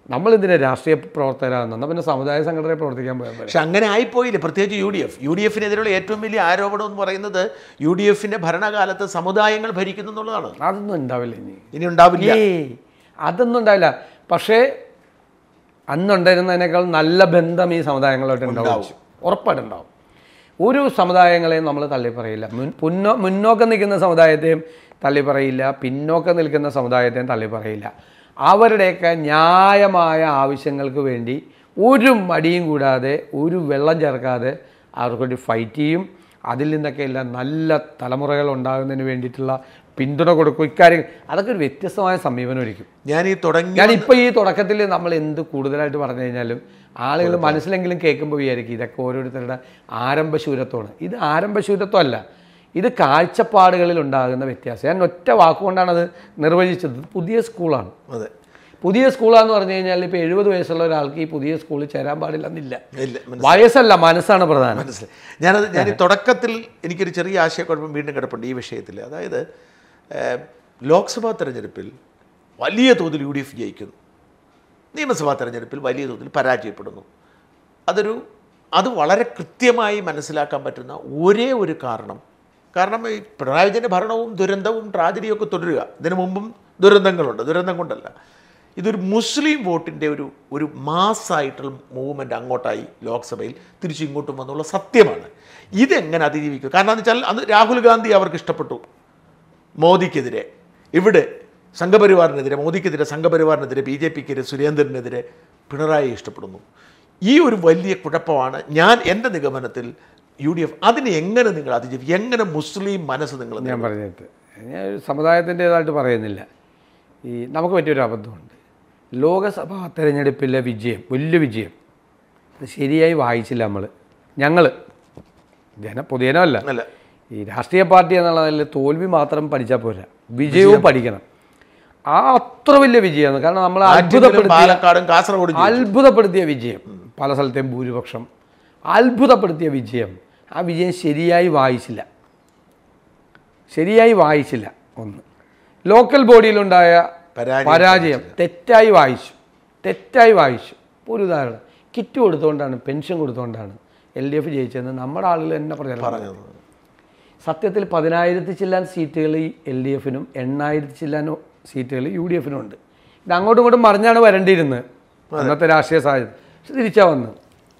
നമ്മൾ എന്തിനാ രാഷ്ട്രീയ പ്രവർത്തകരാകുന്ന എന്നാൽ പിന്നെ സമുദായ സംഘടനയെ പ്രവർത്തിക്കാൻ പോയാൽ പോലെ പക്ഷെ അങ്ങനെ ആയിപ്പോയില്ലേ പ്രത്യേകിച്ച് U D F U D എഫിനെതിരെയുള്ള ഏറ്റവും വലിയ ആരോപണം എന്ന് പറയുന്നത് യു ഡി എഫിന്റെ ഭരണകാലത്ത് സമുദായങ്ങൾ ഭരിക്കുന്നു എന്നുള്ളതാണ് അതൊന്നും ഉണ്ടാവില്ല ഇനി ഇനി ഉണ്ടാവില്ല ഏയ് അതൊന്നും ഉണ്ടാവില്ല പക്ഷേ അന്നുണ്ടായിരുന്നതിനേക്കാൾ നല്ല ബന്ധം ഈ സമുദായങ്ങളായിട്ട് ഉണ്ടാവും ഉറപ്പായിട്ടും ഉണ്ടാവും ഒരു സമുദായങ്ങളെയും നമ്മൾ തള്ളി പറയില്ല മുൻ പുന്നോ മുന്നോക്കം നിൽക്കുന്ന സമുദായത്തെയും തള്ളി പറയില്ല പിന്നോക്കം നിൽക്കുന്ന സമുദായത്തെയും തള്ളി പറയില്ല അവരുടെയൊക്കെ ന്യായമായ ആവശ്യങ്ങൾക്ക് വേണ്ടി ഒരു മടിയും കൂടാതെ ഒരു വെള്ളം ചേർക്കാതെ അവർക്ക് വേണ്ടി ഫൈറ്റ് ചെയ്യും അതിൽ നിന്നൊക്കെ എല്ലാം നല്ല തലമുറകൾ ഉണ്ടാകുന്നതിന് വേണ്ടിയിട്ടുള്ള പിന്തുണ കൊടുക്കും ഇക്കാര്യം അതൊക്കെ ഒരു വ്യത്യസ്തമായ സമീപനമായിരിക്കും ഞാൻ ഈ തുടങ്ങി ഞാൻ ഇപ്പോൾ ഈ തുടക്കത്തിൽ നമ്മൾ എന്ത് കൂടുതലായിട്ട് പറഞ്ഞു കഴിഞ്ഞാലും ആളുകൾ മനസ്സിലെങ്കിലും കേൾക്കുമ്പോൾ വിചാരിക്കും ഇതൊക്കെ ഓരോരുത്തരുടെ ആരംഭശൂരത്വമാണ് ഇത് ആരംഭശൂരത്വമല്ല ഇത് കാഴ്ചപ്പാടുകളിൽ ഉണ്ടാകുന്ന വ്യത്യാസം ഞാൻ ഒറ്റ വാക്കുകൊണ്ടാണ് അത് നിർവചിച്ചത് ഇത് പുതിയ സ്കൂളാണ് അതെ പുതിയ സ്കൂളാന്ന് പറഞ്ഞു കഴിഞ്ഞാൽ ഇപ്പോൾ എഴുപത് വയസ്സുള്ള ഒരാൾക്ക് ഈ പുതിയ സ്കൂളിൽ ചേരാൻ പാടില്ലെന്നില്ല ഇല്ല വയസ്സല്ല മനസ്സാണ് പ്രധാനം മനസ്സിലായി ഞാനത് ഞാൻ ഈ തുടക്കത്തിൽ എനിക്കൊരു ചെറിയ ആശയക്കുഴപ്പം വീണ്ടും കിടപ്പുണ്ട് ഈ വിഷയത്തിൽ അതായത് ഏഹ്, ലോക്സഭാ തെരഞ്ഞെടുപ്പിൽ വലിയ തോതിൽ യു ഡി എഫ് ജയിക്കുന്നു നിയമസഭാ തെരഞ്ഞെടുപ്പിൽ വലിയ തോതിൽ പരാജയപ്പെടുന്നു അതൊരു അത് വളരെ കൃത്യമായി മനസ്സിലാക്കാൻ പറ്റുന്ന ഒരേ ഒരു കാരണം കാരണം ഈ പിണറായി വിജയൻ്റെ ഭരണവും ദുരന്തവും ട്രാജഡിയും ഒക്കെ തുടരുക ഇതിനു മുമ്പും ദുരന്തങ്ങളുണ്ട് ദുരന്തം കൊണ്ടല്ല ഇതൊരു മുസ്ലിം വോട്ടിൻ്റെ ഒരു ഒരു മാസ്സായിട്ടുള്ള മൂവ്മെൻ്റ് അങ്ങോട്ടായി ലോക്സഭയിൽ തിരിച്ചു ഇങ്ങോട്ടും വന്നുള്ള സത്യമാണ് ഇതെങ്ങനെ അതിജീവിക്കും കാരണം എന്ന് വെച്ചാൽ അത് രാഹുൽ ഗാന്ധി അവർക്ക് ഇഷ്ടപ്പെട്ടു മോദിക്കെതിരെ ഇവിടെ സംഘപരിവാറിനെതിരെ മോദിക്കെതിരെ സംഘപരിവാറിനെതിരെ ബി ജെ പിക്കെതിരെ സുരേന്ദ്രനെതിരെ പിണറായി ഇഷ്ടപ്പെടുന്നു ഈ ഒരു വലിയ കുഴപ്പമാണ് ഞാൻ എൻ്റെ നിഗമനത്തിൽ യു ഡി എഫ് അതിനെ എങ്ങനെ നിങ്ങൾ അതിജീവിക്കും എങ്ങനെ മുസ്ലിം മനസ്സ് നിങ്ങൾ ഞാൻ പറഞ്ഞിട്ട് ഞാൻ ഒരു സമുദായത്തിൻ്റേതായിട്ട് പറയുന്നില്ല ഈ നമുക്ക് പറ്റിയൊരു അബദ്ധമുണ്ട് ലോകസഭാ തെരഞ്ഞെടുപ്പിലെ വിജയം വലിയ വിജയം അത് ശരിയായി വായിച്ചില്ല നമ്മൾ ഞങ്ങൾ ജന പൊതുജനമല്ല അല്ല ഈ രാഷ്ട്രീയ പാർട്ടി എന്നുള്ള നിലയിൽ തോൽവി മാത്രം പഠിച്ചാൽ പോരാ വിജയവും പഠിക്കണം ആ അത്ര വലിയ വിജയമാണ് കാരണം നമ്മൾ ആറ്റിങ്ങലും അത്ഭുതപ്പെടുത്തിയ പാലക്കാടും കാസർഗോഡും ജയിച്ചു. അത്ഭുതപ്പെടുത്തിയ വിജയം പല സ്ഥലത്തെയും ഭൂരിപക്ഷം അത്ഭുതപ്പെടുത്തിയ വിജയം ആ വിജയം ശരിയായി വായിച്ചില്ല ശരിയായി വായിച്ചില്ല ഒന്ന് ലോക്കൽ ബോഡിയിലുണ്ടായ പരാജയം പരാജയം തെറ്റായി വായിച്ചു തെറ്റായി വായിച്ചു ഇപ്പോൾ ഒരു ഉദാഹരണം കിറ്റ് കൊടുത്തുകൊണ്ടാണ് പെൻഷൻ കൊടുത്തുകൊണ്ടാണ് എൽ ഡി എഫ് ജയിച്ചതെന്ന് നമ്മുടെ ആളുകൾ തന്നെ പറഞ്ഞു പറഞ്ഞത് സത്യത്തിൽ പതിനായിരത്തി ചില്ലാൻ സീറ്റുകൾ എൽ ഡി എഫിനും എണ്ണായിരത്തി ചില്ലാൻ സീറ്റുകൾ യു ഡി എഫിനും ഉണ്ട് ഇത് അങ്ങോട്ടും ഇങ്ങോട്ടും മറിഞ്ഞാണ് വരേണ്ടിയിരുന്നത് അന്നത്തെ രാഷ്ട്രീയ സാഹചര്യം പക്ഷെ തിരിച്ചാ വന്ന്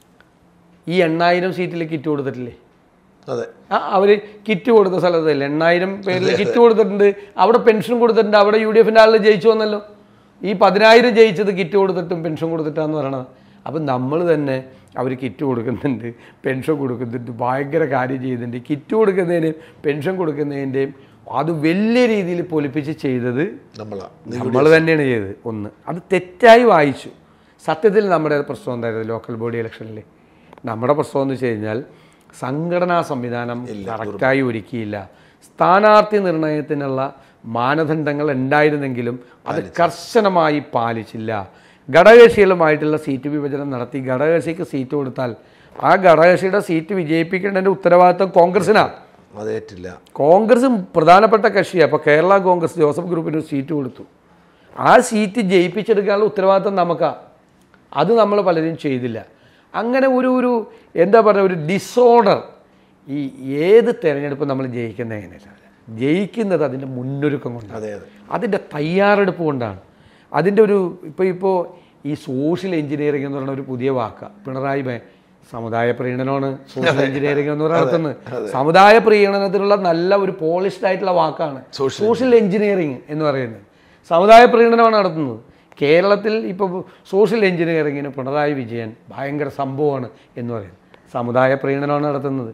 ഈ എണ്ണായിരം സീറ്റിൽ കിറ്റ് കൊടുത്തിട്ടില്ലേ അതെ ആ അവർ കിറ്റ് കൊടുത്ത സ്ഥലത്തല്ലേ എണ്ണായിരം പേരിൽ കിറ്റ് കൊടുത്തിട്ടുണ്ട് അവിടെ പെൻഷൻ കൊടുത്തിട്ടുണ്ട് അവിടെ യു ഡി എഫിൻ്റെ ആളിൽ ജയിച്ചു വന്നല്ലോ ഈ പതിനായിരം ജയിച്ചത് കിറ്റ് കൊടുത്തിട്ടും പെൻഷൻ കൊടുത്തിട്ടാന്ന് പറയണത് അപ്പം നമ്മൾ തന്നെ അവർ കിറ്റ് കൊടുക്കുന്നുണ്ട് പെൻഷൻ കൊടുക്കുന്നുണ്ട് ഭയങ്കര കാര്യം ചെയ്യുന്നുണ്ട് കിറ്റ് കൊടുക്കുന്നതിൻ്റെയും പെൻഷൻ കൊടുക്കുന്നതിൻ്റെയും അത് വലിയ രീതിയിൽ പൊലിപ്പിച്ച് ചെയ്തത് നമ്മളാ നമ്മൾ തന്നെയാണ് ചെയ്തത് ഒന്ന് അത് തെറ്റായി വായിച്ചു സത്യത്തിൽ നമ്മുടെ പ്രശ്നം എന്തായിരുന്നു ലോക്കൽ ബോഡി ഇലക്ഷനിൽ നമ്മുടെ പ്രശ്നം എന്ന് വെച്ച് കഴിഞ്ഞാൽ സംഘടനാ സംവിധാനം കറക്റ്റായി ഒരുക്കിയില്ല സ്ഥാനാർത്ഥി നിർണയത്തിനുള്ള മാനദണ്ഡങ്ങൾ ഉണ്ടായിരുന്നെങ്കിലും അത് കർശനമായി പാലിച്ചില്ല ഘടകകക്ഷികളുമായിട്ടുള്ള സീറ്റ് വിഭജനം നടത്തി ഘടകകക്ഷിക്ക് സീറ്റ് കൊടുത്താൽ ആ ഘടകകക്ഷിയുടെ സീറ്റ് വിജയിപ്പിക്കേണ്ടതിൻ്റെ ഉത്തരവാദിത്വം കോൺഗ്രസിനാണ് അതേറ്റില്ല കോൺഗ്രസ് പ്രധാനപ്പെട്ട കക്ഷിയാണ് അപ്പോൾ കേരള കോൺഗ്രസ് ജോസഫ് ഗ്രൂപ്പിന് ഒരു സീറ്റ് കൊടുത്തു ആ സീറ്റ് ജയിപ്പിച്ചെടുക്കാനുള്ള ഉത്തരവാദിത്തം നമുക്കാണ് അത് നമ്മൾ പലരും ചെയ്തില്ല അങ്ങനെ ഒരു ഒരു എന്താ പറയുക ഒരു ഡിസോർഡർ ഈ ഏത് തിരഞ്ഞെടുപ്പ് നമ്മൾ ജയിക്കുന്നത് എങ്ങനെയല്ല ജയിക്കുന്നത് അതിൻ്റെ മുന്നൊരുക്കം കൊണ്ടാണ് അതെ അതെ അതിൻ്റെ തയ്യാറെടുപ്പ് കൊണ്ടാണ് അതിൻ്റെ ഒരു ഇപ്പോൾ ഇപ്പോൾ ഈ സോഷ്യൽ എഞ്ചിനീയറിംഗ് എന്ന് പറയുന്ന ഒരു പുതിയ വാക്കാണ് പിണറായി ഭയ സമുദായ പ്രീണനമാണ് സോഷ്യൽ എഞ്ചിനീയറിംഗ് എന്ന് പറയുന്നത് നടത്തുന്നത് സമുദായ പ്രീണനത്തിനുള്ള നല്ല ഒരു പോളിഷ്ഡ് ആയിട്ടുള്ള വാക്കാണ് Social സോഷ്യൽ എഞ്ചിനീയറിംഗ് എന്ന് പറയുന്നത് സമുദായ പ്രീണനമാണ് നടത്തുന്നത് കേരളത്തിൽ ഇപ്പോൾ സോഷ്യൽ എഞ്ചിനീയറിങ്ങിന് പിണറായി വിജയൻ ഭയങ്കര സംഭവമാണ് എന്ന് പറയുന്നത് സമുദായ പ്രീണനമാണ് നടത്തുന്നത്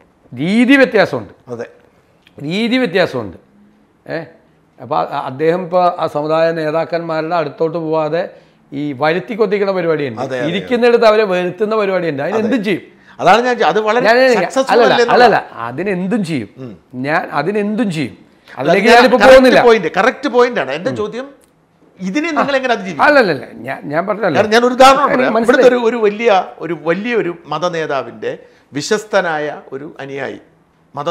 രീതി വ്യത്യാസമുണ്ട് അതെ രീതി വ്യത്യാസമുണ്ട് ഏ അപ്പോൾ അദ്ദേഹം ഇപ്പോൾ ആ സമുദായ നേതാക്കന്മാരുടെ അടുത്തോട്ട് പോവാതെ ഈ വരുത്തി കൊത്തിക്കുന്ന പരിപാടിയുണ്ട് അതെ, ഇരിക്കുന്നിടത്ത് അവരെ വരുത്തുന്ന പരിപാടിയുണ്ട് അതിനെന്തും ചെയ്യും അതാണ് ഞാൻ ചോ- അത് വളരെ ഞാൻ successful അല്ലല്ല അല്ലേ അല്ലല്ല അതിനെന്തും ചെയ്യും ഞാൻ അതിനെന്തും ചെയ്യും അതിലേക്ക് ഞാനിപ്പോൾ പോകുന്നില്ല പോയിന്റ് കറക്റ്റ് പോയിന്റ് ആണ് എന്റെ ചോദ്യം ഇതിനെ നിങ്ങൾ എങ്ങനെ അതിജീവിക്കും അല്ലല്ലല്ല ഞാൻ ഞാൻ പറഞ്ഞല്ലോ കാരണം ഞാൻ ഒരു ഉദാഹരണം എനിക്ക് പറയാം മനസ്സിലായി. ഇവിടുത്തെ ഒരു ഒരു വലിയ ഒരു വലിയ ഒരു മതനേതാവിൻ്റെ വിശ്വസ്തനായ ഒരു അനുയായി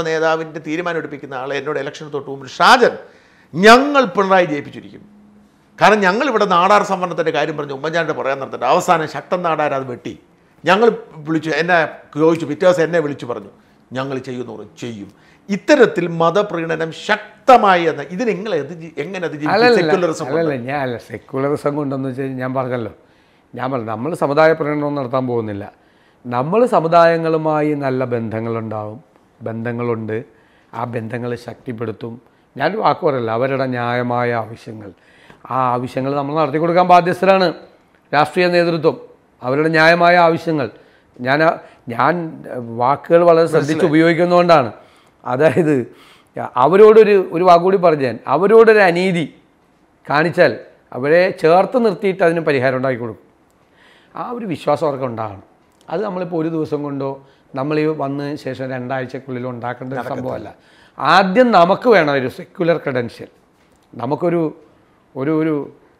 മതനേതാവിൻ്റെ തീരുമാനം എടുപ്പിക്കുന്ന ആളെ എന്നോട് ഇലക്ഷന് തൊട്ട് മുമ്പ് ഷാജൻ ഞങ്ങൾ പിണറായി ജയിപ്പിച്ചിരിക്കും കാരണം ഞങ്ങൾ ഇവിടെ നാടാർ സംവരണത്തിൻ്റെ കാര്യം പറഞ്ഞു ഉമ്മൻചാണ്ടി പറയാൻ നിർത്തിട്ട് അവസാനം ശക്തൻ നാടാർ അത് വെട്ടി ഞങ്ങൾ വിളിച്ചു എന്നെ ചോദിച്ചു പിറ്റേ ദിവസം എന്നെ വിളിച്ചു പറഞ്ഞു ഞങ്ങൾ ചെയ്യുന്നു പറഞ്ഞു ചെയ്യും ഇത്തരത്തിൽ മതപ്രീണനം ശക്തമായി എന്ന ഇത് നിങ്ങൾ എത് ജി- എങ്ങനെ അത് സെക്യുലറിസം അല്ലല്ല ഞാൻ അല്ല സെക്യുലറിസം കൊണ്ടെന്ന് വെച്ച് കഴിഞ്ഞാൽ ഞാൻ പറഞ്ഞല്ലോ ഞാൻ പറഞ്ഞു നമ്മൾ സമുദായ പ്രകടനം നടത്താൻ പോകുന്നില്ല നമ്മൾ സമുദായങ്ങളുമായി നല്ല ബന്ധങ്ങളുണ്ടാവും ബന്ധങ്ങളുണ്ട് ആ ബന്ധങ്ങൾ ശക്തിപ്പെടുത്തും ഞാൻ വാക്ക് പറയല്ല അവരുടെ ന്യായമായ ആവശ്യങ്ങൾ ആ ആവശ്യങ്ങൾ നമ്മൾ നടത്തി കൊടുക്കാൻ ബാധ്യസ്ഥരാണ് രാഷ്ട്രീയ നേതൃത്വം അവരുടെ ന്യായമായ ആവശ്യങ്ങൾ ഞാൻ ആ- ഞാൻ വാക്കുകൾ വളരെ ശ്രദ്ധിച്ച് ഉപയോഗിക്കുന്നതുകൊണ്ടാണ് അതായത് അവരോടൊരു ഒരു വാക്കുകൂടി പറഞ്ഞു ഞാൻ അവരോടൊരു അനീതി കാണിച്ചാൽ അവരെ ചേർത്ത് നിർത്തിയിട്ട് അതിന് പരിഹാരം ഉണ്ടാക്കി കൊടുക്കും ആ ഒരു വിശ്വാസം അവർക്ക് ഉണ്ടാകണം അത് നമ്മളിപ്പോൾ ഒരു ദിവസം കൊണ്ടോ നമ്മൾ ഈ വന്ന് ശേഷം രണ്ടാഴ്ചക്കുള്ളിൽ ഉണ്ടാക്കേണ്ട ഒരു സംഭവമല്ല ആദ്യം നമുക്ക് വേണം ഒരു സെക്യുലർ ക്രെഡൻഷ്യൽ നമുക്കൊരു ഒരു ഒരു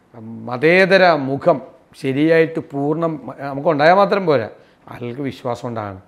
മതേതര മുഖം ശരിയായിട്ട് പൂർണ്ണം നമുക്ക് ഉണ്ടായാൽ മാത്രം പോരാ ആൾക്ക് വിശ്വാസം ഉണ്ടാകണം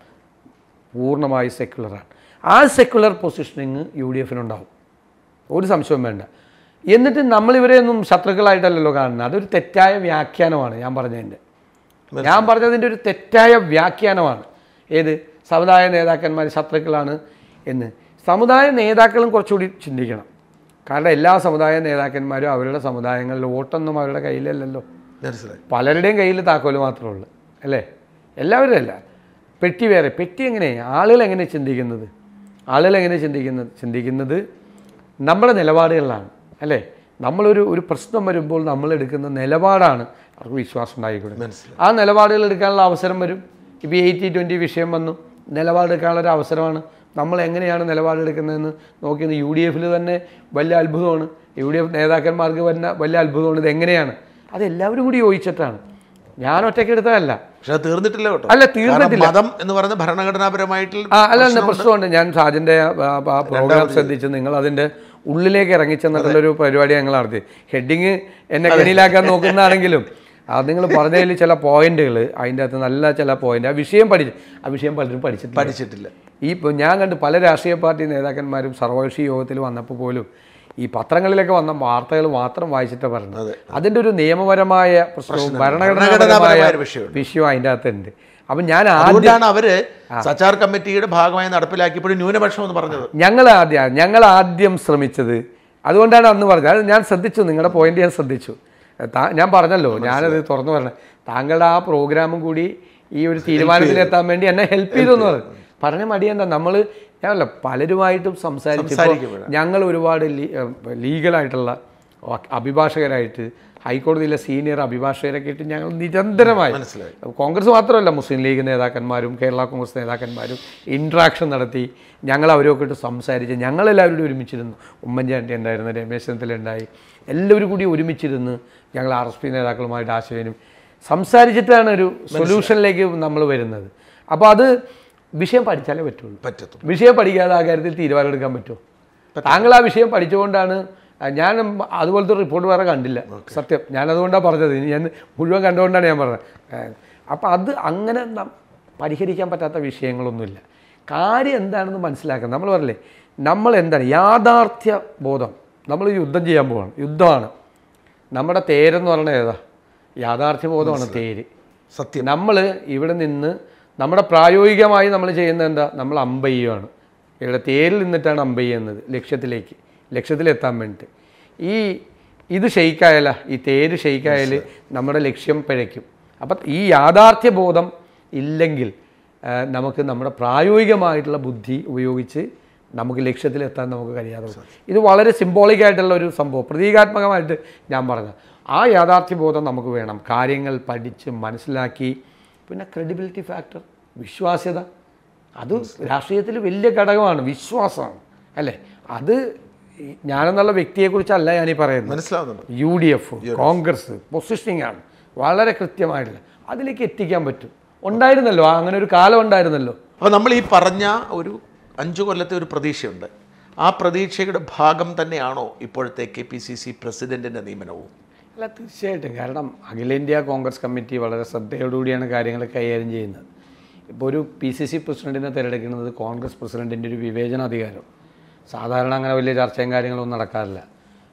പൂർണ്ണമായി സെക്യുലറാണ് ആ സെക്യുലർ പൊസിഷനിങ് യു ഡി എഫിനുണ്ടാവും ഒരു സംശയവും വേണ്ട എന്നിട്ട് നമ്മളിവരെയൊന്നും ശത്രുക്കളായിട്ടല്ലല്ലോ കാണുന്നത് അതൊരു തെറ്റായ വ്യാഖ്യാനമാണ് ഞാൻ പറഞ്ഞതിൻ്റെ ഞാൻ പറഞ്ഞതിൻ്റെ ഒരു തെറ്റായ വ്യാഖ്യാനമാണ് ഏത് സമുദായ നേതാക്കന്മാർ ശത്രുക്കളാണ് എന്ന് സമുദായ നേതാക്കളും കുറച്ചുകൂടി ചിന്തിക്കണം കാരണം എല്ലാ സമുദായ നേതാക്കന്മാരും അവരുടെ സമുദായങ്ങളിൽ വോട്ടൊന്നും അവരുടെ കയ്യിലല്ലല്ലോ മനസ്സിലായി പലരുടെയും കയ്യിൽ താക്കോല് മാത്രമേ ഉള്ളൂ അല്ലേ എല്ലാവരും അല്ല പെട്ടി വേറെ പെട്ടി എങ്ങനെ ആളുകൾ എങ്ങനെ ചിന്തിക്കുന്നത് ആളുകൾ എങ്ങനെ ചിന്തിക്കുന്നത് ചിന്തിക്കുന്നത് നമ്മുടെ നിലപാടുകളിലാണ് അല്ലേ നമ്മളൊരു ഒരു പ്രശ്നം വരുമ്പോൾ നമ്മൾ എടുക്കുന്ന നിലപാടാണ് അവർക്ക് വിശ്വാസം ഉണ്ടായിക്കൊടുക്കുന്നത് മനസ്സിലായി ആ നിലപാടുകൾ എടുക്കാനുള്ള അവസരം വരും ഇപ്പോൾ എയ്റ്റി ട്വൻറ്റി വിഷയം വന്നു നിലപാടെടുക്കാനുള്ള ഒരു അവസരമാണ് നമ്മൾ എങ്ങനെയാണ് നിലപാടെടുക്കുന്നതെന്ന് നോക്കിയത് യു ഡി എഫിൽ തന്നെ വലിയ അത്ഭുതമാണ് യു ഡി എഫ് നേതാക്കന്മാർക്ക് വരുന്ന വലിയ അത്ഭുതമാണ് ഇത് എങ്ങനെയാണ് അത് എല്ലാവരും കൂടി യോജിച്ചിട്ടാണ് ഞാൻ ഒറ്റയ്ക്ക് എടുത്തതല്ല പക്ഷെ അത് തീർന്നിട്ടില്ല കേട്ടോ അല്ല കാരണം തീർന്നിട്ടില്ല മതം എന്ന് പറയുന്നത് ഭരണഘടനാപരമായിട്ട് ആ അല്ല അല്ല പ്രശ്നമുണ്ട് ഞാൻ സാജൻ്റെ ആ പ്രോഗ്രാം ശ്രദ്ധിച്ച് നിങ്ങൾ അതിൻ്റെ ഉള്ളിലേക്ക് ഇറങ്ങിച്ചെന്നിട്ടുള്ളൊരു പരിപാടി ഞങ്ങൾ നടത്തി ഹെഡിങ് എന്നെ കെണിയിലാക്കാൻ നോക്കുന്നതാണെങ്കിലും അത് നിങ്ങൾ പറഞ്ഞതിൽ ചില പോയിന്റുകൾ അതിൻ്റെ അകത്ത് നല്ല ചില പോയിന്റ് ആ വിഷയം പഠിച്ചു ആ വിഷയം പലരും പഠിച്ചിട്ടില്ല പഠിച്ചിട്ടില്ല ഈ ഇപ്പോൾ ഞാൻ കണ്ട് പല രാഷ്ട്രീയ പാർട്ടി നേതാക്കന്മാരും സർവകക്ഷി യോഗത്തിൽ വന്നപ്പോൾ പോലും ഈ പത്രങ്ങളിലൊക്കെ വന്ന വാർത്തകൾ മാത്രം വായിച്ചിട്ടാണ് പറഞ്ഞത് അതിൻ്റെ ഒരു നിയമപരമായ പ്രശ്നവും ഭരണഘടനാപരമായ ഭരണഘടനാപരമായ ഒരു വിഷയമുണ്ട്. വിഷയം അതിൻ്റെ അകത്തുണ്ട് അപ്പം ഞാൻ ആദ്യം അതുകൊണ്ടാണ് അവര് സച്ചാർ കമ്മിറ്റിയുടെ ഭാഗമായി നടപ്പിലാക്കിയപ്പോഴും ന്യൂനപക്ഷം എന്ന് പറഞ്ഞത് ഞങ്ങൾ ആദ്യം ഞങ്ങൾ ആദ്യം ശ്രമിച്ചത് അതുകൊണ്ടാണ് അന്ന് പറഞ്ഞത് അത് ഞാൻ ശ്രദ്ധിച്ചു നിങ്ങളുടെ പോയിന്റ് ഞാൻ ശ്രദ്ധിച്ചു താ- ഞാൻ പറഞ്ഞല്ലോ ഞാനത് തുറന്നു പറഞ്ഞത് താങ്കളുടെ ആ പ്രോഗ്രാമും കൂടി ഈ ഒരു തീരുമാനത്തിലെത്താൻ വേണ്ടി എന്നെ ഹെൽപ്പ് ചെയ്തു എന്ന് പറഞ്ഞു പറഞ്ഞ മടിയണ്ട നമ്മൾ ഞാനല്ല പലരുമായിട്ടും സംസാരിച്ചപ്പോൾ സംസാരിക്കുമ്പോഴാ. ഞങ്ങൾ ഒരുപാട് ലീ- ഏഹ് ലീഗലായിട്ടുള്ള അഭിഭാഷകരായിട്ട് ഹൈക്കോടതിയിലെ സീനിയർ അഭിഭാഷകരൊക്കെ ആയിട്ട് ഞങ്ങൾ നിരന്തരമായി മനസ്സിലായി കോൺഗ്രസ് മാത്രമല്ല മുസ്ലിം ലീഗ് നേതാക്കന്മാരും കേരള കോൺഗ്രസ് നേതാക്കന്മാരും ഇൻട്രാക്ഷൻ നടത്തി ഞങ്ങൾ അവരൊക്കെ ഇട്ട് സംസാരിച്ച് ഞങ്ങളെല്ലാവരും കൂടി ഒരുമിച്ചിരുന്നു ഉമ്മൻചാണ്ടി ഉണ്ടായിരുന്നു രമേശ് ചെന്നിത്തല ഉണ്ടായി എല്ലാവരും കൂടി ഒരുമിച്ചിരുന്ന് ഞങ്ങൾ ആർ എസ് പി നേതാക്കളുമായിട്ട് ആശയനും സംസാരിച്ചിട്ടാണ് ഒരു സൊല്യൂഷനിലേക്ക് നമ്മൾ വരുന്നത് അപ്പോൾ അത് വിഷയം പഠിച്ചാലേ പറ്റുള്ളൂ പറ്റത്തുള്ളൂ വിഷയം പഠിക്കാതെ ആ കാര്യത്തിൽ തീരുമാനമെടുക്കാൻ പറ്റുമോ താങ്കൾ ആ വിഷയം പഠിച്ചുകൊണ്ടാണ് ആ, ഞാൻ അതുപോലത്തെ റിപ്പോർട്ട് വേറെ കണ്ടില്ല സത്യം ഞാൻ അതുകൊണ്ടാണ് പറഞ്ഞത് ഇനി ഞാൻ മുഴുവൻ കണ്ടുകൊണ്ടാണ് ഞാൻ പറഞ്ഞത് അപ്പം അത് അങ്ങനെ നം- പരിഹരിക്കാൻ പറ്റാത്ത വിഷയങ്ങളൊന്നുമില്ല കാര്യം എന്താണെന്ന് മനസ്സിലാക്കണം നമ്മൾ പറയില്ലേ നമ്മൾ എന്താണ് യാഥാർത്ഥ്യ ബോധം നമ്മൾ യുദ്ധം ചെയ്യാൻ പോവാണ് യുദ്ധമാണ് നമ്മുടെ തേരെന്ന് പറയുന്നത് ഏതാ യാഥാർത്ഥ്യ ബോധമാണ് തേര് സത്യം നമ്മൾ ഇവിടെ നിന്ന് നമ്മുടെ പ്രായോഗികമായി നമ്മൾ ചെയ്യുന്നത് എന്താ നമ്മൾ അമ്പയ്യാണ് ഇവിടെ തേരിൽ നിന്നിട്ടാണ് അമ്പ ചെയ്യുന്നത് ലക്ഷ്യത്തിലേക്ക് ലക്ഷ്യത്തിലെത്താൻ വേണ്ടിയിട്ട് ഈ ഇത് ഷെയ്ക്കായാല ഈ തേര് ഷെയ്ക്കായാൽ നമ്മുടെ ലക്ഷ്യം പിഴയ്ക്കും അപ്പം ഈ യാഥാർത്ഥ്യ ബോധം ഇല്ലെങ്കിൽ ആ, നമുക്ക് നമ്മുടെ പ്രായോഗികമായിട്ടുള്ള ബുദ്ധി ഉപയോഗിച്ച് നമുക്ക് ലക്ഷ്യത്തിലെത്താൻ നമുക്ക് കഴിയാതെ പോകും. ഇത് വളരെ സിംബോളിക് ആയിട്ടുള്ള ഒരു സംഭവം പ്രതീകാത്മകമായിട്ട് ഞാൻ പറഞ്ഞ ആ യാഥാർത്ഥ്യ ബോധം നമുക്ക് വേണം കാര്യങ്ങൾ പഠിച്ച് മനസ്സിലാക്കി പിന്നെ ക്രെഡിബിലിറ്റി ഫാക്ടർ വിശ്വാസ്യത അത് രാഷ്ട്രീയത്തിൽ വലിയ ഘടകമാണ് വിശ്വാസമാണ് അല്ലേ അത് ഈ ഞാനെന്നുള്ള വ്യക്തിയെക്കുറിച്ചല്ല ഞാനീ പറയുന്നത് മനസ്സിലാവുന്നുണ്ട് U D F Congress positioning ആണ് വളരെ കൃത്യമായിട്ടുള്ള അതിലേക്ക് എത്തിക്കാൻ പറ്റും ഉണ്ടായിരുന്നല്ലോ ആ അങ്ങനെ ഒരു കാലം ഉണ്ടായിരുന്നല്ലോ അപ്പോൾ നമ്മൾ ഈ പറഞ്ഞ ഒരു അഞ്ചു കൊല്ലത്തെ ഒരു പ്രതീക്ഷയുണ്ട് ആ പ്രതീക്ഷയുടെ ഭാഗം തന്നെയാണോ ഇപ്പോഴത്തെ കെ പി സി സി പ്രസിഡന്റിന്റെ നിയമനവും അല്ല തീർച്ചയായിട്ടും കാരണം അഖിലേന്ത്യാ കോൺഗ്രസ് കമ്മിറ്റി വളരെ ശ്രദ്ധയോടുകൂടിയാണ് കാര്യങ്ങൾ കൈകാര്യം ചെയ്യുന്നത് ഇപ്പോൾ ഒരു പി സി സി പ്രസിഡന്റിനെ തിരഞ്ഞെടുക്കുന്നത് കോൺഗ്രസ് പ്രസിഡന്റിൻ്റെ ഒരു വിവേചനാധികാരം സാധാരണ അങ്ങനെ വലിയ ചർച്ചയും കാര്യങ്ങളൊന്നും നടക്കാറില്ല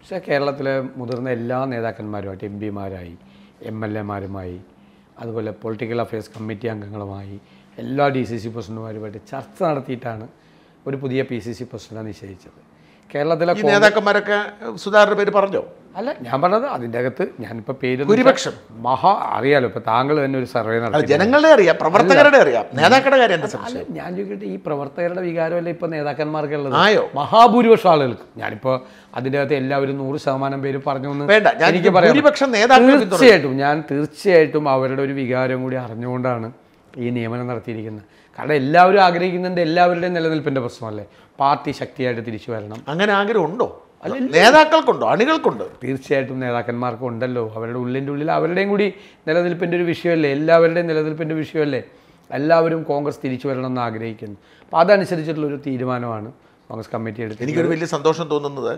പക്ഷേ കേരളത്തിലെ മുതിർന്ന എല്ലാ നേതാക്കന്മാരുമായിട്ട് എം പിമാരായി എം എൽ എമാരുമായി അതുപോലെ പൊളിറ്റിക്കൽ അഫയേഴ്സ് കമ്മിറ്റി അംഗങ്ങളുമായി എല്ലാ ഡി സി സി പ്രസിഡന്റുമാരുമായിട്ട് ചർച്ച നടത്തിയിട്ടാണ് ഒരു പുതിയ പി സി സി പ്രസിഡന്റിനെ നിശ്ചയിച്ചത് കേരളത്തിലെ ഈ നേതാക്കന്മാരൊക്കെ സുധാകരന്റെ പേര് പറഞ്ഞോ അല്ല ഞാൻ പറഞ്ഞത് അതിൻ്റെ അകത്ത് ഞാനിപ്പോൾ പേര് ഭൂരിപക്ഷം മഹാ അറിയാലോ ഇപ്പോൾ താങ്കൾ തന്നെ ഒരു സർവേ അല്ല നടത്തി ജനങ്ങളുടെ അറിയാം പ്രവർത്തകരുടെ അറിയാം നേതാക്കളുടെ കാര്യം എന്താ അല്ല സംശയം ഞാൻ ചോദിക്കട്ടെ ഈ പ്രവർത്തകരുടെ വികാരമല്ല ഇപ്പോൾ നേതാക്കന്മാർക്കുള്ളത് ആയോ മഹാഭൂരിപക്ഷം ആളുകൾക്ക് ഞാനിപ്പോൾ അതിൻ്റെ അകത്ത് എല്ലാവരും നൂറ് ശതമാനം പേര് പറഞ്ഞു എന്ന് വേണ്ട ഞാൻ എനിക്ക് പറയാം ഭൂരിപക്ഷം നേതാക്കൾ പിന്തുണ തീർച്ചയായിട്ടും ഞാൻ തീർച്ചയായിട്ടും അവരുടെ ഒരു വികാരം കൂടി അറിഞ്ഞുകൊണ്ടാണ് ഈ നിയമനം നടത്തിയിരിക്കുന്നത് കാരണം എല്ലാവരും ആഗ്രഹിക്കുന്നുണ്ട് എല്ലാവരുടെയും നിലനിൽപ്പിൻ്റെ പ്രശ്നമല്ലേ പാർട്ടി ശക്തിയായിട്ട് തിരിച്ചു വരണം അങ്ങനെ ആഗ്രഹം ഉണ്ടോ നേതാക്കൾക്കുണ്ടോ അണികൾക്കുണ്ടോ തീർച്ചയായിട്ടും നേതാക്കന്മാർക്ക് ഉണ്ടല്ലോ അവരുടെ ഉള്ളിൻ്റെ ഉള്ളിൽ അവരുടെയും കൂടി നിലനിൽപ്പിൻ്റെ ഒരു വിഷയമല്ലേ എല്ലാവരുടെയും നിലനിൽപ്പിൻ്റെ വിഷയമല്ലേ എല്ലാവരും കോൺഗ്രസ് തിരിച്ചു വരണം എന്ന് ആഗ്രഹിക്കുന്നു അപ്പോൾ അതനുസരിച്ചിട്ടുള്ള ഒരു തീരുമാനമാണ് കോൺഗ്രസ് കമ്മിറ്റി എടുത്തത് എനിക്കൊരു വലിയ സന്തോഷം തോന്നുന്നത്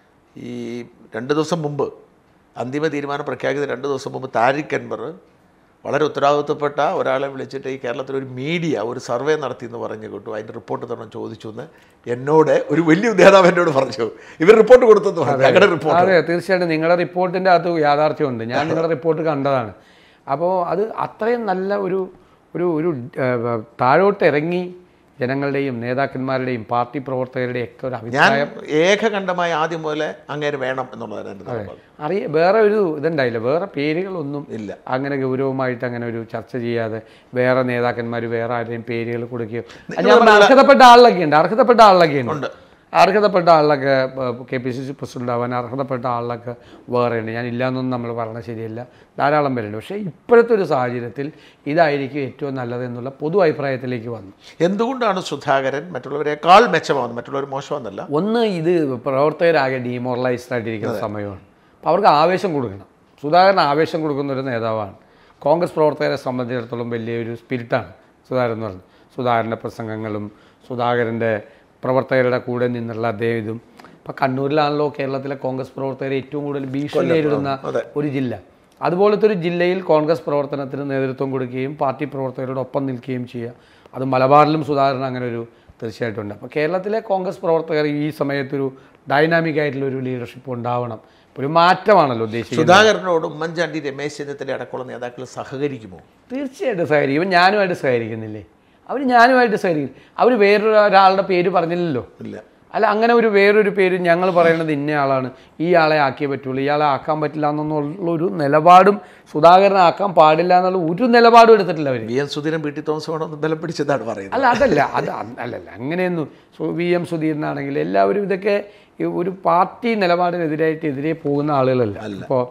ഈ രണ്ട് ദിവസം മുമ്പ് അന്തിമ തീരുമാനം പ്രഖ്യാപിച്ച രണ്ട് ദിവസം മുമ്പ് താരിഖ് അൻവർ വളരെ ഉത്തരവാദിത്വപ്പെട്ട ഒരാളെ വിളിച്ചിട്ട് ഈ കേരളത്തിൽ ഒരു മീഡിയ ഒരു സർവേ നടത്തി എന്ന് പറഞ്ഞു കേട്ടു അതിൻ്റെ റിപ്പോർട്ട് തന്നെ ചോദിച്ചു എന്ന് എന്നോട് ഒരു വലിയ നേതാവ് എന്നോട് പറഞ്ഞു ഇവർ റിപ്പോർട്ട് കൊടുത്തെന്ന് പറഞ്ഞു ഞങ്ങളുടെ റിപ്പോർട്ട് അതെ തീർച്ചയായിട്ടും നിങ്ങളുടെ റിപ്പോർട്ടിൻ്റെ അകത്ത് യാഥാർത്ഥ്യമുണ്ട് ഞാൻ നിങ്ങളുടെ റിപ്പോർട്ട് കണ്ടതാണ് അപ്പോൾ അത് അത്രയും നല്ല ഒരു ഒരു ഒരു ഏഹ്, താഴോട്ട് ഇറങ്ങി ജനങ്ങളുടെയും നേതാക്കന്മാരുടെയും പാർട്ടി പ്രവർത്തകരുടെയും ഒക്കെ ഒരു ഞാൻ അഭിപ്രായം ഏകകണ്ഠമായി ആദ്യം മുതലേ അങ്ങേര് വേണം എന്നുള്ളതാണ് എൻ്റെ നിലപാട് അറിയ വേറെ ഒരു ഇതുണ്ടായില്ല വേറെ പേരുകളൊന്നും ഇല്ല അങ്ങനെ ഗൗരവമായിട്ട് അങ്ങനെ ഒരു ചർച്ച ചെയ്യാതെ വേറെ നേതാക്കന്മാർ വേറെ ആരുടെയും പേരുകൾ കൊടുക്കുകയോ അത് ഞാൻ പറഞ്ഞ അർഹതപ്പെട്ട ആളിലൊക്കെ ഉണ്ട് അർഹതപ്പെട്ട ആളിലൊക്കെ ഉണ്ട് അർഹതപ്പെട്ട ആളിലൊക്കെ K P C C president ആവാൻ അർഹതപ്പെട്ട ആളിലൊക്കെ വേറെ ഉണ്ട് ഞാൻ ഇല്ലയെന്നൊന്നും നമ്മൾ പറഞ്ഞാൽ ശരിയല്ല ധാരാളം പേരുണ്ട് പക്ഷേ ഇപ്പോഴത്തെ ഒരു സാഹചര്യത്തിൽ ഇതായിരിക്കും ഏറ്റവും നല്ലത് എന്നുള്ള പൊതു അഭിപ്രായത്തിലേക്ക് വന്നു എന്തുകൊണ്ടാണ് സുധാകരൻ മറ്റുള്ളവരെക്കാൾ മെച്ചമാവുന്നത് മറ്റുള്ളവർ മോശമാണെന്നല്ല ഒന്ന് ഇത് പ്രവർത്തകരാകെ ഡീമോറലൈസ്ഡ് ആയിട്ടിരിക്കുന്ന സമയമാണ് അപ്പോൾ അവർക്ക് ആവേശം കൊടുക്കണം സുധാകരൻ ആവേശം കൊടുക്കുന്ന ഒരു നേതാവാണ് കോൺഗ്രസ് പ്രവർത്തകരെ സംബന്ധിച്ചിടത്തോളം വലിയൊരു സ്പിരിറ്റാണ് സുധാകരൻ എന്ന് പറയുന്നത് സുധാകരൻ്റെ പ്രസംഗങ്ങളും സുധാകരൻ്റെ പ്രവർത്തകരുടെ കൂടെ നിന്നുള്ള അദ്ദേഹം ഇതും ഇപ്പം കണ്ണൂരിലാണല്ലോ കേരളത്തിലെ കോൺഗ്രസ് പ്രവർത്തകരെ ഏറ്റവും കൂടുതൽ ഭീഷണി നേരിടുന്ന അതെ. ഒരു ജില്ല അതുപോലത്തെ ഒരു ജില്ലയിൽ കോൺഗ്രസ് പ്രവർത്തനത്തിന് നേതൃത്വം കൊടുക്കുകയും പാർട്ടി പ്രവർത്തകരോടൊപ്പം നിൽക്കുകയും ചെയ്യുക അത് മലബാറിലും സുധാകരൻ അങ്ങനെ ഒരു തീർച്ചയായിട്ടും ഉണ്ട് അപ്പോൾ കേരളത്തിലെ കോൺഗ്രസ് പ്രവർത്തകർ ഈ സമയത്തൊരു ഡൈനാമിക് ആയിട്ടുള്ള ഒരു ലീഡർഷിപ്പ് ഉണ്ടാവണം ഒരു മാറ്റമാണല്ലോ ഉദ്ദേശിക്കുന്നത് സുധാകരനോട് ഉമ്മൻചാണ്ടി രമേശ് ചെന്നിത്തല അടക്കമുള്ള നേതാക്കൾ സഹകരിക്കുമോ തീർച്ചയായിട്ടും സഹകരിക്കും ഇവൻ ഞാനുമായിട്ട് സഹകരിക്കുന്നില്ലേ അവർ ഞാനുമായിട്ട് സഹകരിക്കും അവർ വേറൊരു ഒരാളുടെ പേര് പറഞ്ഞില്ലല്ലോ ഇല്ല അല്ല അങ്ങനെ ഒരു വേറൊരു പേര് ഞങ്ങൾ പറയുന്നത് ഇന്ന ആളാണ് ഈ ആളെ ആക്കിയേ പറ്റുള്ളൂ ഇയാളെ ആക്കാൻ പറ്റില്ല എന്നുള്ള ഒരു നിലപാടും സുധാകരനെ ആക്കാൻ പാടില്ല എന്നുള്ള ഒരു നിലപാടും എടുത്തിട്ടില്ല അവർ V N Sudheeran P T Thomas വേണമെന്ന് ബലം പിടിച്ചതാണ് പറയുന്നത് അല്ല അതല്ല അത് അ- അല്ലല്ല അങ്ങനെയൊന്നും സു- വി എം സുധീരനാണെങ്കിൽ എല്ലാവരും ഇതൊക്കെ ഈ ഒരു പാർട്ടി നിലപാടിനെതിരായിട്ട് എതിരെ പോകുന്ന ആളുകളല്ല ഇപ്പോൾ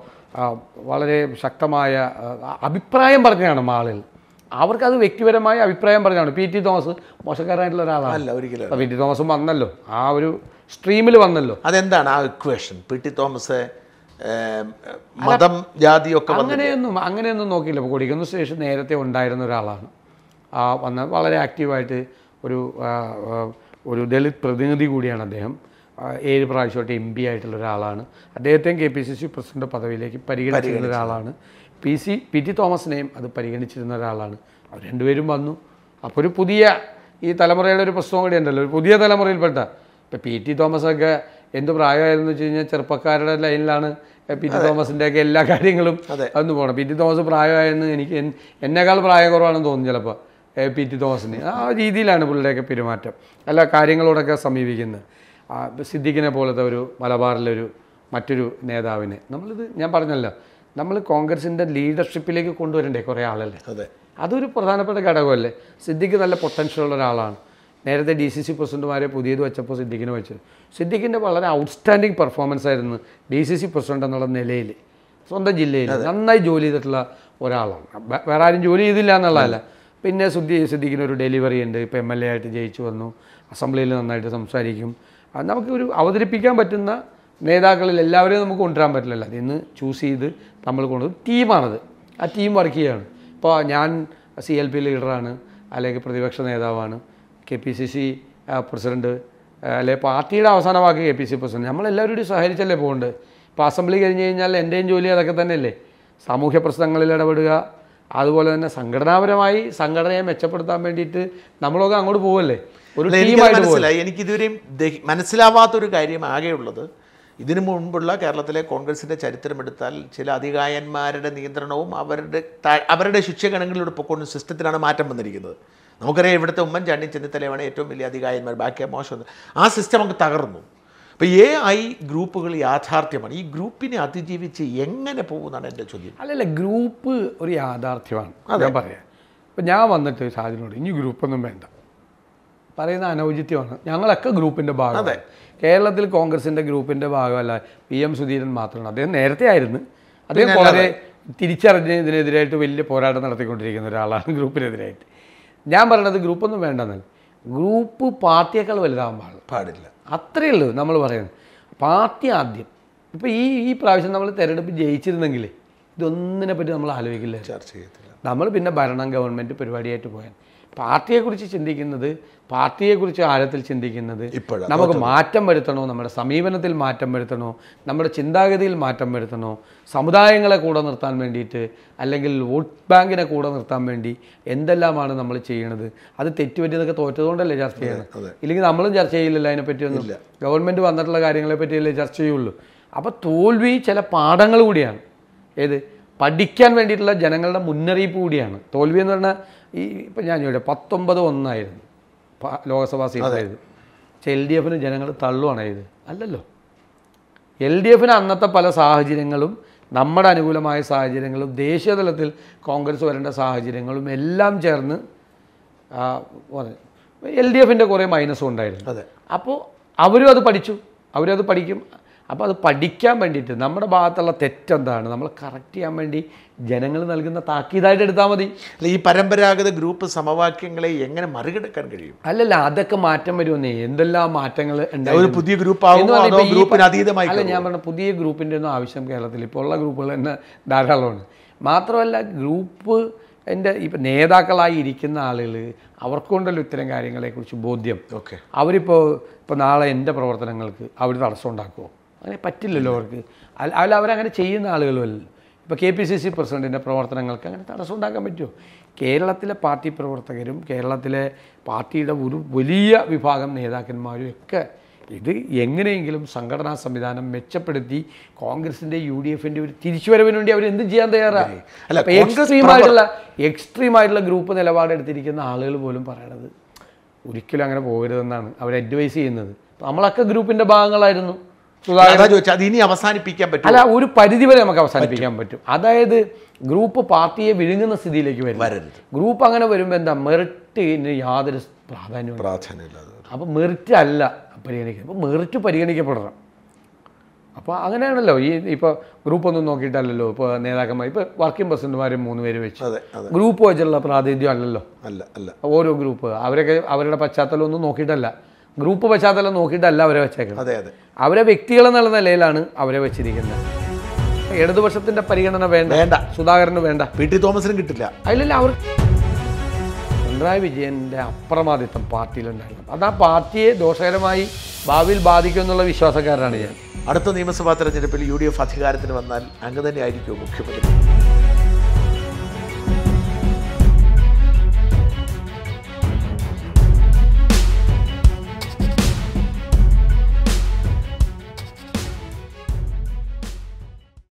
വളരെ ശക്തമായ ആ, അഭിപ്രായം പറഞ്ഞാണ് ആളുകൾ അവർക്കത് വ്യക്തിപരമായ അഭിപ്രായം പറഞ്ഞാണ് പി ടി തോമസ് മോശക്കാരനായിട്ടുള്ള ഒരാളാണ് അല്ല ഒരിക്കലും അപ്പോൾ പി ടി തോമസും വന്നല്ലോ ആ ഒരു സ്ട്രീമിൽ വന്നല്ലോ അതെന്താണ് ആ ഇക്വേഷൻ പി ടി തോമസ് ഏം, മതം ജാതി ഒക്കെ വന്ന് അങ്ങനെയൊന്നും അങ്ങനെയൊന്നും നോക്കിയില്ല ഇപ്പോൾ കൊടിക്കുന്ന് സ്റ്റേഷൻ നേരത്തെ ഉണ്ടായിരുന്ന ഒരാളാണ് ആ വന്ന വളരെ ആക്റ്റീവായിട്ട് ഒരു ആ, ആ, ഒരു ദളിത് പ്രതിനിധി കൂടിയാണ് അദ്ദേഹം ആ, ഏഴ് പ്രാവശ്യമായിട്ട് എം പി ആയിട്ടുള്ള ഒരാളാണ് അദ്ദേഹത്തെയും K P C C president പദവിയിലേക്ക് പരിഗണിച്ചിരുന്ന ഒരാളാണ് പി സി പി ടി തോമസിനെയും അത് പരിഗണിച്ചിരുന്ന ഒരാളാണ് അവർ രണ്ടുപേരും വന്നു അപ്പോൾ ഒരു പുതിയ ഈ തലമുറയുടെ ഒരു പ്രശ്നം കൂടി ഉണ്ടല്ലോ ഒരു പുതിയ തലമുറയിൽപ്പെട്ട ഇപ്പോൾ പി ടി തോമസ് ഒക്കെ എന്ത് പ്രായമായിരുന്നു വെച്ച് കഴിഞ്ഞാൽ ചെറുപ്പക്കാരുടെ ലൈനിലാണ് പി ടി തോമസിൻ്റെ ഒക്കെ എല്ലാ കാര്യങ്ങളും അതെ. അന്ന് പോകണം പി ടി തോമസ് പ്രായമായെന്ന് എനിക്ക് എൻ- എന്നേക്കാൾ പ്രായം കുറവാണെന്ന് തോന്നും ചിലപ്പോൾ പി ടി തോമസിന് ആ രീതിയിലാണ് പുള്ളിയുടെയൊക്കെ പെരുമാറ്റം എല്ലാ കാര്യങ്ങളോടൊക്കെ സമീപിക്കുന്നത് ആ, ഇപ്പൊ സിദ്ദിഖിനെ പോലത്തെ ഒരു മലബാറിലെ ഒരു മറ്റൊരു നേതാവിനെ നമ്മളിത് ഞാൻ പറഞ്ഞല്ലോ നമ്മൾ കോൺഗ്രസിൻ്റെ ലീഡർഷിപ്പിലേക്ക് കൊണ്ടുവരണ്ടേ കുറേ ആളല്ലേ അതെ അതൊരു പ്രധാനപ്പെട്ട ഘടകമല്ലേ സിദ്ദിഖ് നല്ല പൊട്ടൻഷ്യൽ ഉള്ള ഒരാളാണ് നേരത്തെ ഡി സി സി പ്രസിഡന്റുമാരെ പുതിയത് വെച്ചപ്പോൾ സിദ്ദിഖിനെ വെച്ചത് സിദ്ദിഖിൻ്റെ വളരെ ഔട്ട്സ്റ്റാൻഡിങ് പെർഫോമൻസ് ആയിരുന്നു ഡി സി സി പ്രസിഡന്റ് എന്നുള്ള നിലയിൽ സ്വന്തം ജില്ലയിൽ നന്നായി ജോലി ചെയ്തിട്ടുള്ള ഒരാളാണ് വേ- വേറെ ആരും ജോലി ചെയ്തില്ല എന്നുള്ളതല്ല പിന്നെ സുദ്ധി സിദ്ദിഖിന് ഒരു ഡെലിവറി ഉണ്ട് ഇപ്പോൾ എം എൽ എ ആയിട്ട് ജയിച്ചു വന്നു അസംബ്ലിയിൽ നന്നായിട്ട് സംസാരിക്കും അത് നമുക്ക് ഒരു അവതരിപ്പിക്കാൻ പറ്റുന്ന നേതാക്കളിൽ എല്ലാവരെയും നമുക്ക് കൊണ്ടുവരാൻ പറ്റില്ലല്ലോ അതിൽ നിന്ന് ചൂസ് ചെയ്ത് നമ്മൾ കൊണ്ടുവരും ടീമാണത് ആ ടീം വർക്ക് ചെയ്യുകയാണ് ഇപ്പോൾ ഞാൻ സി എൽ പി ലീഡറാണ് അല്ലെങ്കിൽ പ്രതിപക്ഷ നേതാവാണ് K P C C president അല്ലെ പാർട്ടിയുടെ അവസാന വാക്ക് കെ പി സി പ്രസിഡന്റ് നമ്മളെല്ലാവരും കൂടി സഹകരിച്ചല്ലേ പോകേണ്ടത് ഇപ്പോൾ അസംബ്ലി കഴിഞ്ഞ് കഴിഞ്ഞാൽ എൻ്റെയും ജോലി അതൊക്കെ തന്നെയല്ലേ സാമൂഹ്യ പ്രശ്നങ്ങളിൽ ഇടപെടുക അതുപോലെ തന്നെ സംഘടനാപരമായി സംഘടനയെ മെച്ചപ്പെടുത്താൻ വേണ്ടിയിട്ട് നമ്മളൊക്കെ അങ്ങോട്ട് പോവല്ലേ ഒരു അല്ല, എനിക്കത് ടീമായിട്ട് പോകും മനസ്സിലായി എനിക്ക് ഇതുവരെയും ദഹി- മനസ്സിലാവാത്തൊരു കാര്യം ആകെയുള്ളത് ഇതിനു മുൻപുള്ള കേരളത്തിലെ കോൺഗ്രസിൻ്റെ ചരിത്രമെടുത്താൽ ചില അധികായന്മാരുടെ നിയന്ത്രണവും അവരുടെ താ- അവരുടെ ശിക്ഷഗണങ്ങളിലൂടെ പൊക്കൊണ്ട് സിസ്റ്റത്തിലാണ് മാറ്റം വന്നിരിക്കുന്നത് നമുക്കറിയാം ഇവിടുത്തെ ഉമ്മൻചാണ്ടി ചെന്നിത്തലയാണ് ഏറ്റവും വലിയ അധികായന്മാർ ബാക്കി മോശം ആ സിസ്റ്റം അങ്ങ് തകർന്നു അപ്പോൾ എ ഐ ഗ്രൂപ്പുകൾ യാഥാർത്ഥ്യമാണ് ഈ ഗ്രൂപ്പിനെ അതിജീവിച്ച് എങ്ങനെ പോകുന്നതാണ് എൻ്റെ ചോദ്യം അല്ലല്ല ഗ്രൂപ്പ് ഒരു യാഥാർത്ഥ്യമാണ് ഞാൻ പറയാം ഇപ്പം ഞാൻ വന്നിട്ട് ഷാജിനോട് ഇനി ഗ്രൂപ്പൊന്നും വേണ്ട പറയുന്ന അനൗചിത്യമാണ് ഞങ്ങളൊക്കെ ഗ്രൂപ്പിൻ്റെ ഭാഗമാണ് കേരളത്തിൽ കോൺഗ്രസിൻ്റെ ഗ്രൂപ്പിൻ്റെ ഭാഗമല്ല പി എം സുധീരൻ മാത്രമാണ് അദ്ദേഹം നേരത്തെ ആയിരുന്നു അദ്ദേഹം വളരെ തിരിച്ചറിഞ്ഞ് ഇതിനെതിരായിട്ട് വലിയ പോരാട്ടം നടത്തിക്കൊണ്ടിരിക്കുന്ന ഒരാളാണ് ഗ്രൂപ്പിനെതിരായിട്ട് ഞാൻ പറയണത് ഗ്രൂപ്പൊന്നും വേണ്ടെന്നല്ല ഗ്രൂപ്പ് പാർട്ടിയേക്കാൾ വലുതാകാൻ പാടില്ല പാടില്ല അത്രയേ ഉള്ളൂ നമ്മൾ പറയുന്നത് പാർട്ടി ആദ്യം ഇപ്പോൾ ഈ ഈ പ്രാവശ്യം നമ്മൾ തിരഞ്ഞെടുപ്പ് ജയിച്ചിരുന്നെങ്കിൽ ഇതൊന്നിനെ പറ്റി നമ്മൾ ആലോചിക്കില്ല ചർച്ച ചെയ്യത്തില്ല നമ്മൾ പിന്നെ ഭരണം ഗവൺമെൻറ് പരിപാടിയായിട്ട് പോയാൽ പാർട്ടിയെക്കുറിച്ച് ചിന്തിക്കുന്നത് പാർട്ടിയെക്കുറിച്ച് ആഴത്തിൽ ചിന്തിക്കുന്നത് ഇപ്പോഴാ, നമുക്ക് മാറ്റം വരുത്തണോ നമ്മുടെ സമീപനത്തിൽ മാറ്റം വരുത്തണോ നമ്മുടെ ചിന്താഗതിയിൽ മാറ്റം വരുത്തണോ സമുദായങ്ങളെ കൂടെ നിർത്താൻ വേണ്ടിയിട്ട് അല്ലെങ്കിൽ വോട്ട് ബാങ്കിനെ കൂടെ നിർത്താൻ വേണ്ടി എന്തെല്ലാമാണ് നമ്മൾ ചെയ്യണത് അത് തെറ്റുപറ്റിയതൊക്കെ തോറ്റതുകൊണ്ടല്ലേ ചർച്ച ചെയ്യണം അതെ. ഇല്ലെങ്കിൽ നമ്മളും ചർച്ച ചെയ്യില്ലല്ലോ അതിനെപ്പറ്റിയൊന്നും ഗവൺമെൻറ് വന്നിട്ടുള്ള കാര്യങ്ങളെ പറ്റിയല്ലേ ചർച്ച ചെയ്യുള്ളൂ അപ്പോൾ തോൽവി ചില പാഠങ്ങൾ കൂടിയാണ് ഏത് പഠിക്കാൻ വേണ്ടിയിട്ടുള്ള ജനങ്ങളുടെ മുന്നറിയിപ്പ് കൂടിയാണ് തോൽവി എന്ന് പറഞ്ഞാൽ ഈ ഇപ്പം ഞാൻ ചോദിക്കട്ടെ പത്തൊമ്പത് ഒന്നായിരുന്നു പ- ലോക്സഭാ സീറ്റായത് പക്ഷെ എൽ ഡി എഫിന് ജനങ്ങൾ തള്ളുവാണ് ഇത് അല്ലല്ലോ എൽ ഡി എഫിന് അന്നത്തെ പല സാഹചര്യങ്ങളും നമ്മുടെ അനുകൂലമായ സാഹചര്യങ്ങളും ദേശീയ തലത്തിൽ കോൺഗ്രസ് വരേണ്ട സാഹചര്യങ്ങളും എല്ലാം ചേർന്ന് എൽ ഡി എഫിൻ്റെ കുറേ മൈനസും ഉണ്ടായിരുന്നു അതെ അപ്പോൾ അവരും അത് പഠിച്ചു അവരും അത് പഠിക്കും അപ്പോൾ അത് പഠിക്കാൻ വേണ്ടിയിട്ട് നമ്മുടെ ഭാഗത്തുള്ള തെറ്റെന്താണ് നമ്മൾ കറക്റ്റ് ചെയ്യാൻ വേണ്ടി ജനങ്ങൾ നൽകുന്ന താക്കീതായിട്ട് എടുത്താൽ മതി അല്ല ഈ പരമ്പരാഗത ഗ്രൂപ്പ് സമവാക്യങ്ങളെ എങ്ങനെ മറികടക്കാൻ കഴിയും അല്ലല്ല അതൊക്കെ മാറ്റം വരുമെന്നേ എന്തെല്ലാം മാറ്റങ്ങൾ ഒരു പുതിയ ഗ്രൂപ്പ് ആകുമോ അതോ ഗ്രൂപ്പിന് അതീതമായി അല്ല ഞാൻ പറഞ്ഞ പുതിയ ഗ്രൂപ്പിൻ്റെ ഒന്നും ആവശ്യം കേരളത്തിൽ ഇപ്പോൾ ഉള്ള ഗ്രൂപ്പുകൾ തന്നെ ധാരാളമാണ് മാത്രമല്ല ഗ്രൂപ്പ് എൻ്റെ ഇപ്പം നേതാക്കളായി ഇരിക്കുന്ന ആളുകൾ അവർക്കുണ്ടല്ലോ ഇത്തരം കാര്യങ്ങളെക്കുറിച്ച് ബോധ്യം ഓക്കെ അവരിപ്പോൾ ഇപ്പോൾ നാളെ എൻ്റെ പ്രവർത്തനങ്ങൾക്ക് അവർ തടസ്സം ഉണ്ടാക്കുമോ അങ്ങനെ പറ്റില്ലല്ലോ അവർക്ക് അല്ല അല്ല അവരങ്ങനെ ചെയ്യുന്ന ആളുകളുമല്ലോ ഇപ്പോൾ കെ പി സി സി പ്രസിഡൻറ്റിൻ്റെ പ്രവർത്തനങ്ങൾക്ക് അങ്ങനെ തടസ്സം ഉണ്ടാക്കാൻ പറ്റുമോ കേരളത്തിലെ പാർട്ടി പ്രവർത്തകരും കേരളത്തിലെ പാർട്ടിയുടെ ഒരു വലിയ വിഭാഗം നേതാക്കന്മാരും ഒക്കെ ഇത് എങ്ങനെയെങ്കിലും സംഘടനാ സംവിധാനം മെച്ചപ്പെടുത്തി കോൺഗ്രസിൻ്റെ യു ഡി എഫിൻ്റെ ഒരു തിരിച്ചുവരവിന് വേണ്ടി അവർ എന്തും ചെയ്യാൻ തയ്യാറാണ് അല്ല, അപ്പോൾ കോൺഗ്രസ് എക്സ്ട്രീം ആയിട്ടുള്ള എക്സ്ട്രീം ആയിട്ടുള്ള ഗ്രൂപ്പ് നിലപാടെടുത്തിരിക്കുന്ന ആളുകൾ പോലും പറയണത് ഒരിക്കലും അങ്ങനെ പോകരുതെന്നാണ് അവർ അഡ്വൈസ് ചെയ്യുന്നത് നമ്മളൊക്കെ ഗ്രൂപ്പിൻ്റെ ഭാഗങ്ങളായിരുന്നു സുധാകരൻ അതാ ചോദിച്ചാൽ അത് ഇനി അവസാനിപ്പിക്കാൻ പറ്റും അല്ല ഒരു പരിധി വരെ നമുക്ക് അവസാനിപ്പിക്കാൻ പറ്റും അതായത് ഗ്രൂപ്പ് പാർട്ടിയെ വിഴുങ്ങുന്ന സ്ഥിതിയിലേക്ക് വരും വരരുത് ഗ്രൂപ്പ് അങ്ങനെ വരുമ്പോൾ എന്താ മെറിറ്റിന് യാതൊരു പ്രാധാന്യവും പ്രാധാന്യമില്ലാതെ അപ്പോൾ മെറിറ്റ് അല്ല പരിഗണിക്കുക അപ്പോൾ മെറിറ്റ് പരിഗണിക്കപ്പെടണം അപ്പോൾ അങ്ങനെയാണല്ലോ ഈ ഇപ്പോൾ ഗ്രൂപ്പൊന്നും നോക്കിയിട്ടല്ലല്ലോ ഇപ്പോൾ നേതാക്കന്മാർ ഇപ്പോൾ വർക്കിംഗ് പ്രസിഡന്റുമാർ മൂന്ന് പേര് വെച്ച് അതെ അതെ ഗ്രൂപ്പ് വെച്ചുള്ള പ്രാതിനിധ്യം അല്ലല്ലോ അല്ല അല്ല ഓരോ ഗ്രൂപ്പ് അവരൊക്കെ അവരുടെ പശ്ചാത്തലം ഒന്നും നോക്കിയിട്ടല്ല ഗ്രൂപ്പ് പശ്ചാത്തലം നോക്കിയിട്ടല്ല അവരെ വെച്ചേക്കുന്നത് അതെ അതെ അവരെ വ്യക്തികൾ എന്നുള്ള നിലയിലാണ് അവരെ വെച്ചിരിക്കുന്നത് ഇടതുപക്ഷത്തിന്റെ പരിഗണന വേണ്ട വേണ്ട സുധാകരന് വേണ്ട പി ടി തോമസിനും കിട്ടില്ല അതിലല്ല അവർ പിണറായി വിജയന്റെ അപ്രമാദിത്വം പാർട്ടിയിലുണ്ടായിരുന്നു അത് ആ പാർട്ടിയെ ദോഷകരമായി ഭാവിയിൽ ബാധിക്കും എന്നുള്ള വിശ്വാസക്കാരനാണ് ഞാൻ അടുത്ത നിയമസഭാ തെരഞ്ഞെടുപ്പിൽ യു ഡി എഫ് അധികാരത്തിന് വന്നാൽ അങ്ങ് തന്നെ ആയിരിക്കും മുഖ്യമന്ത്രി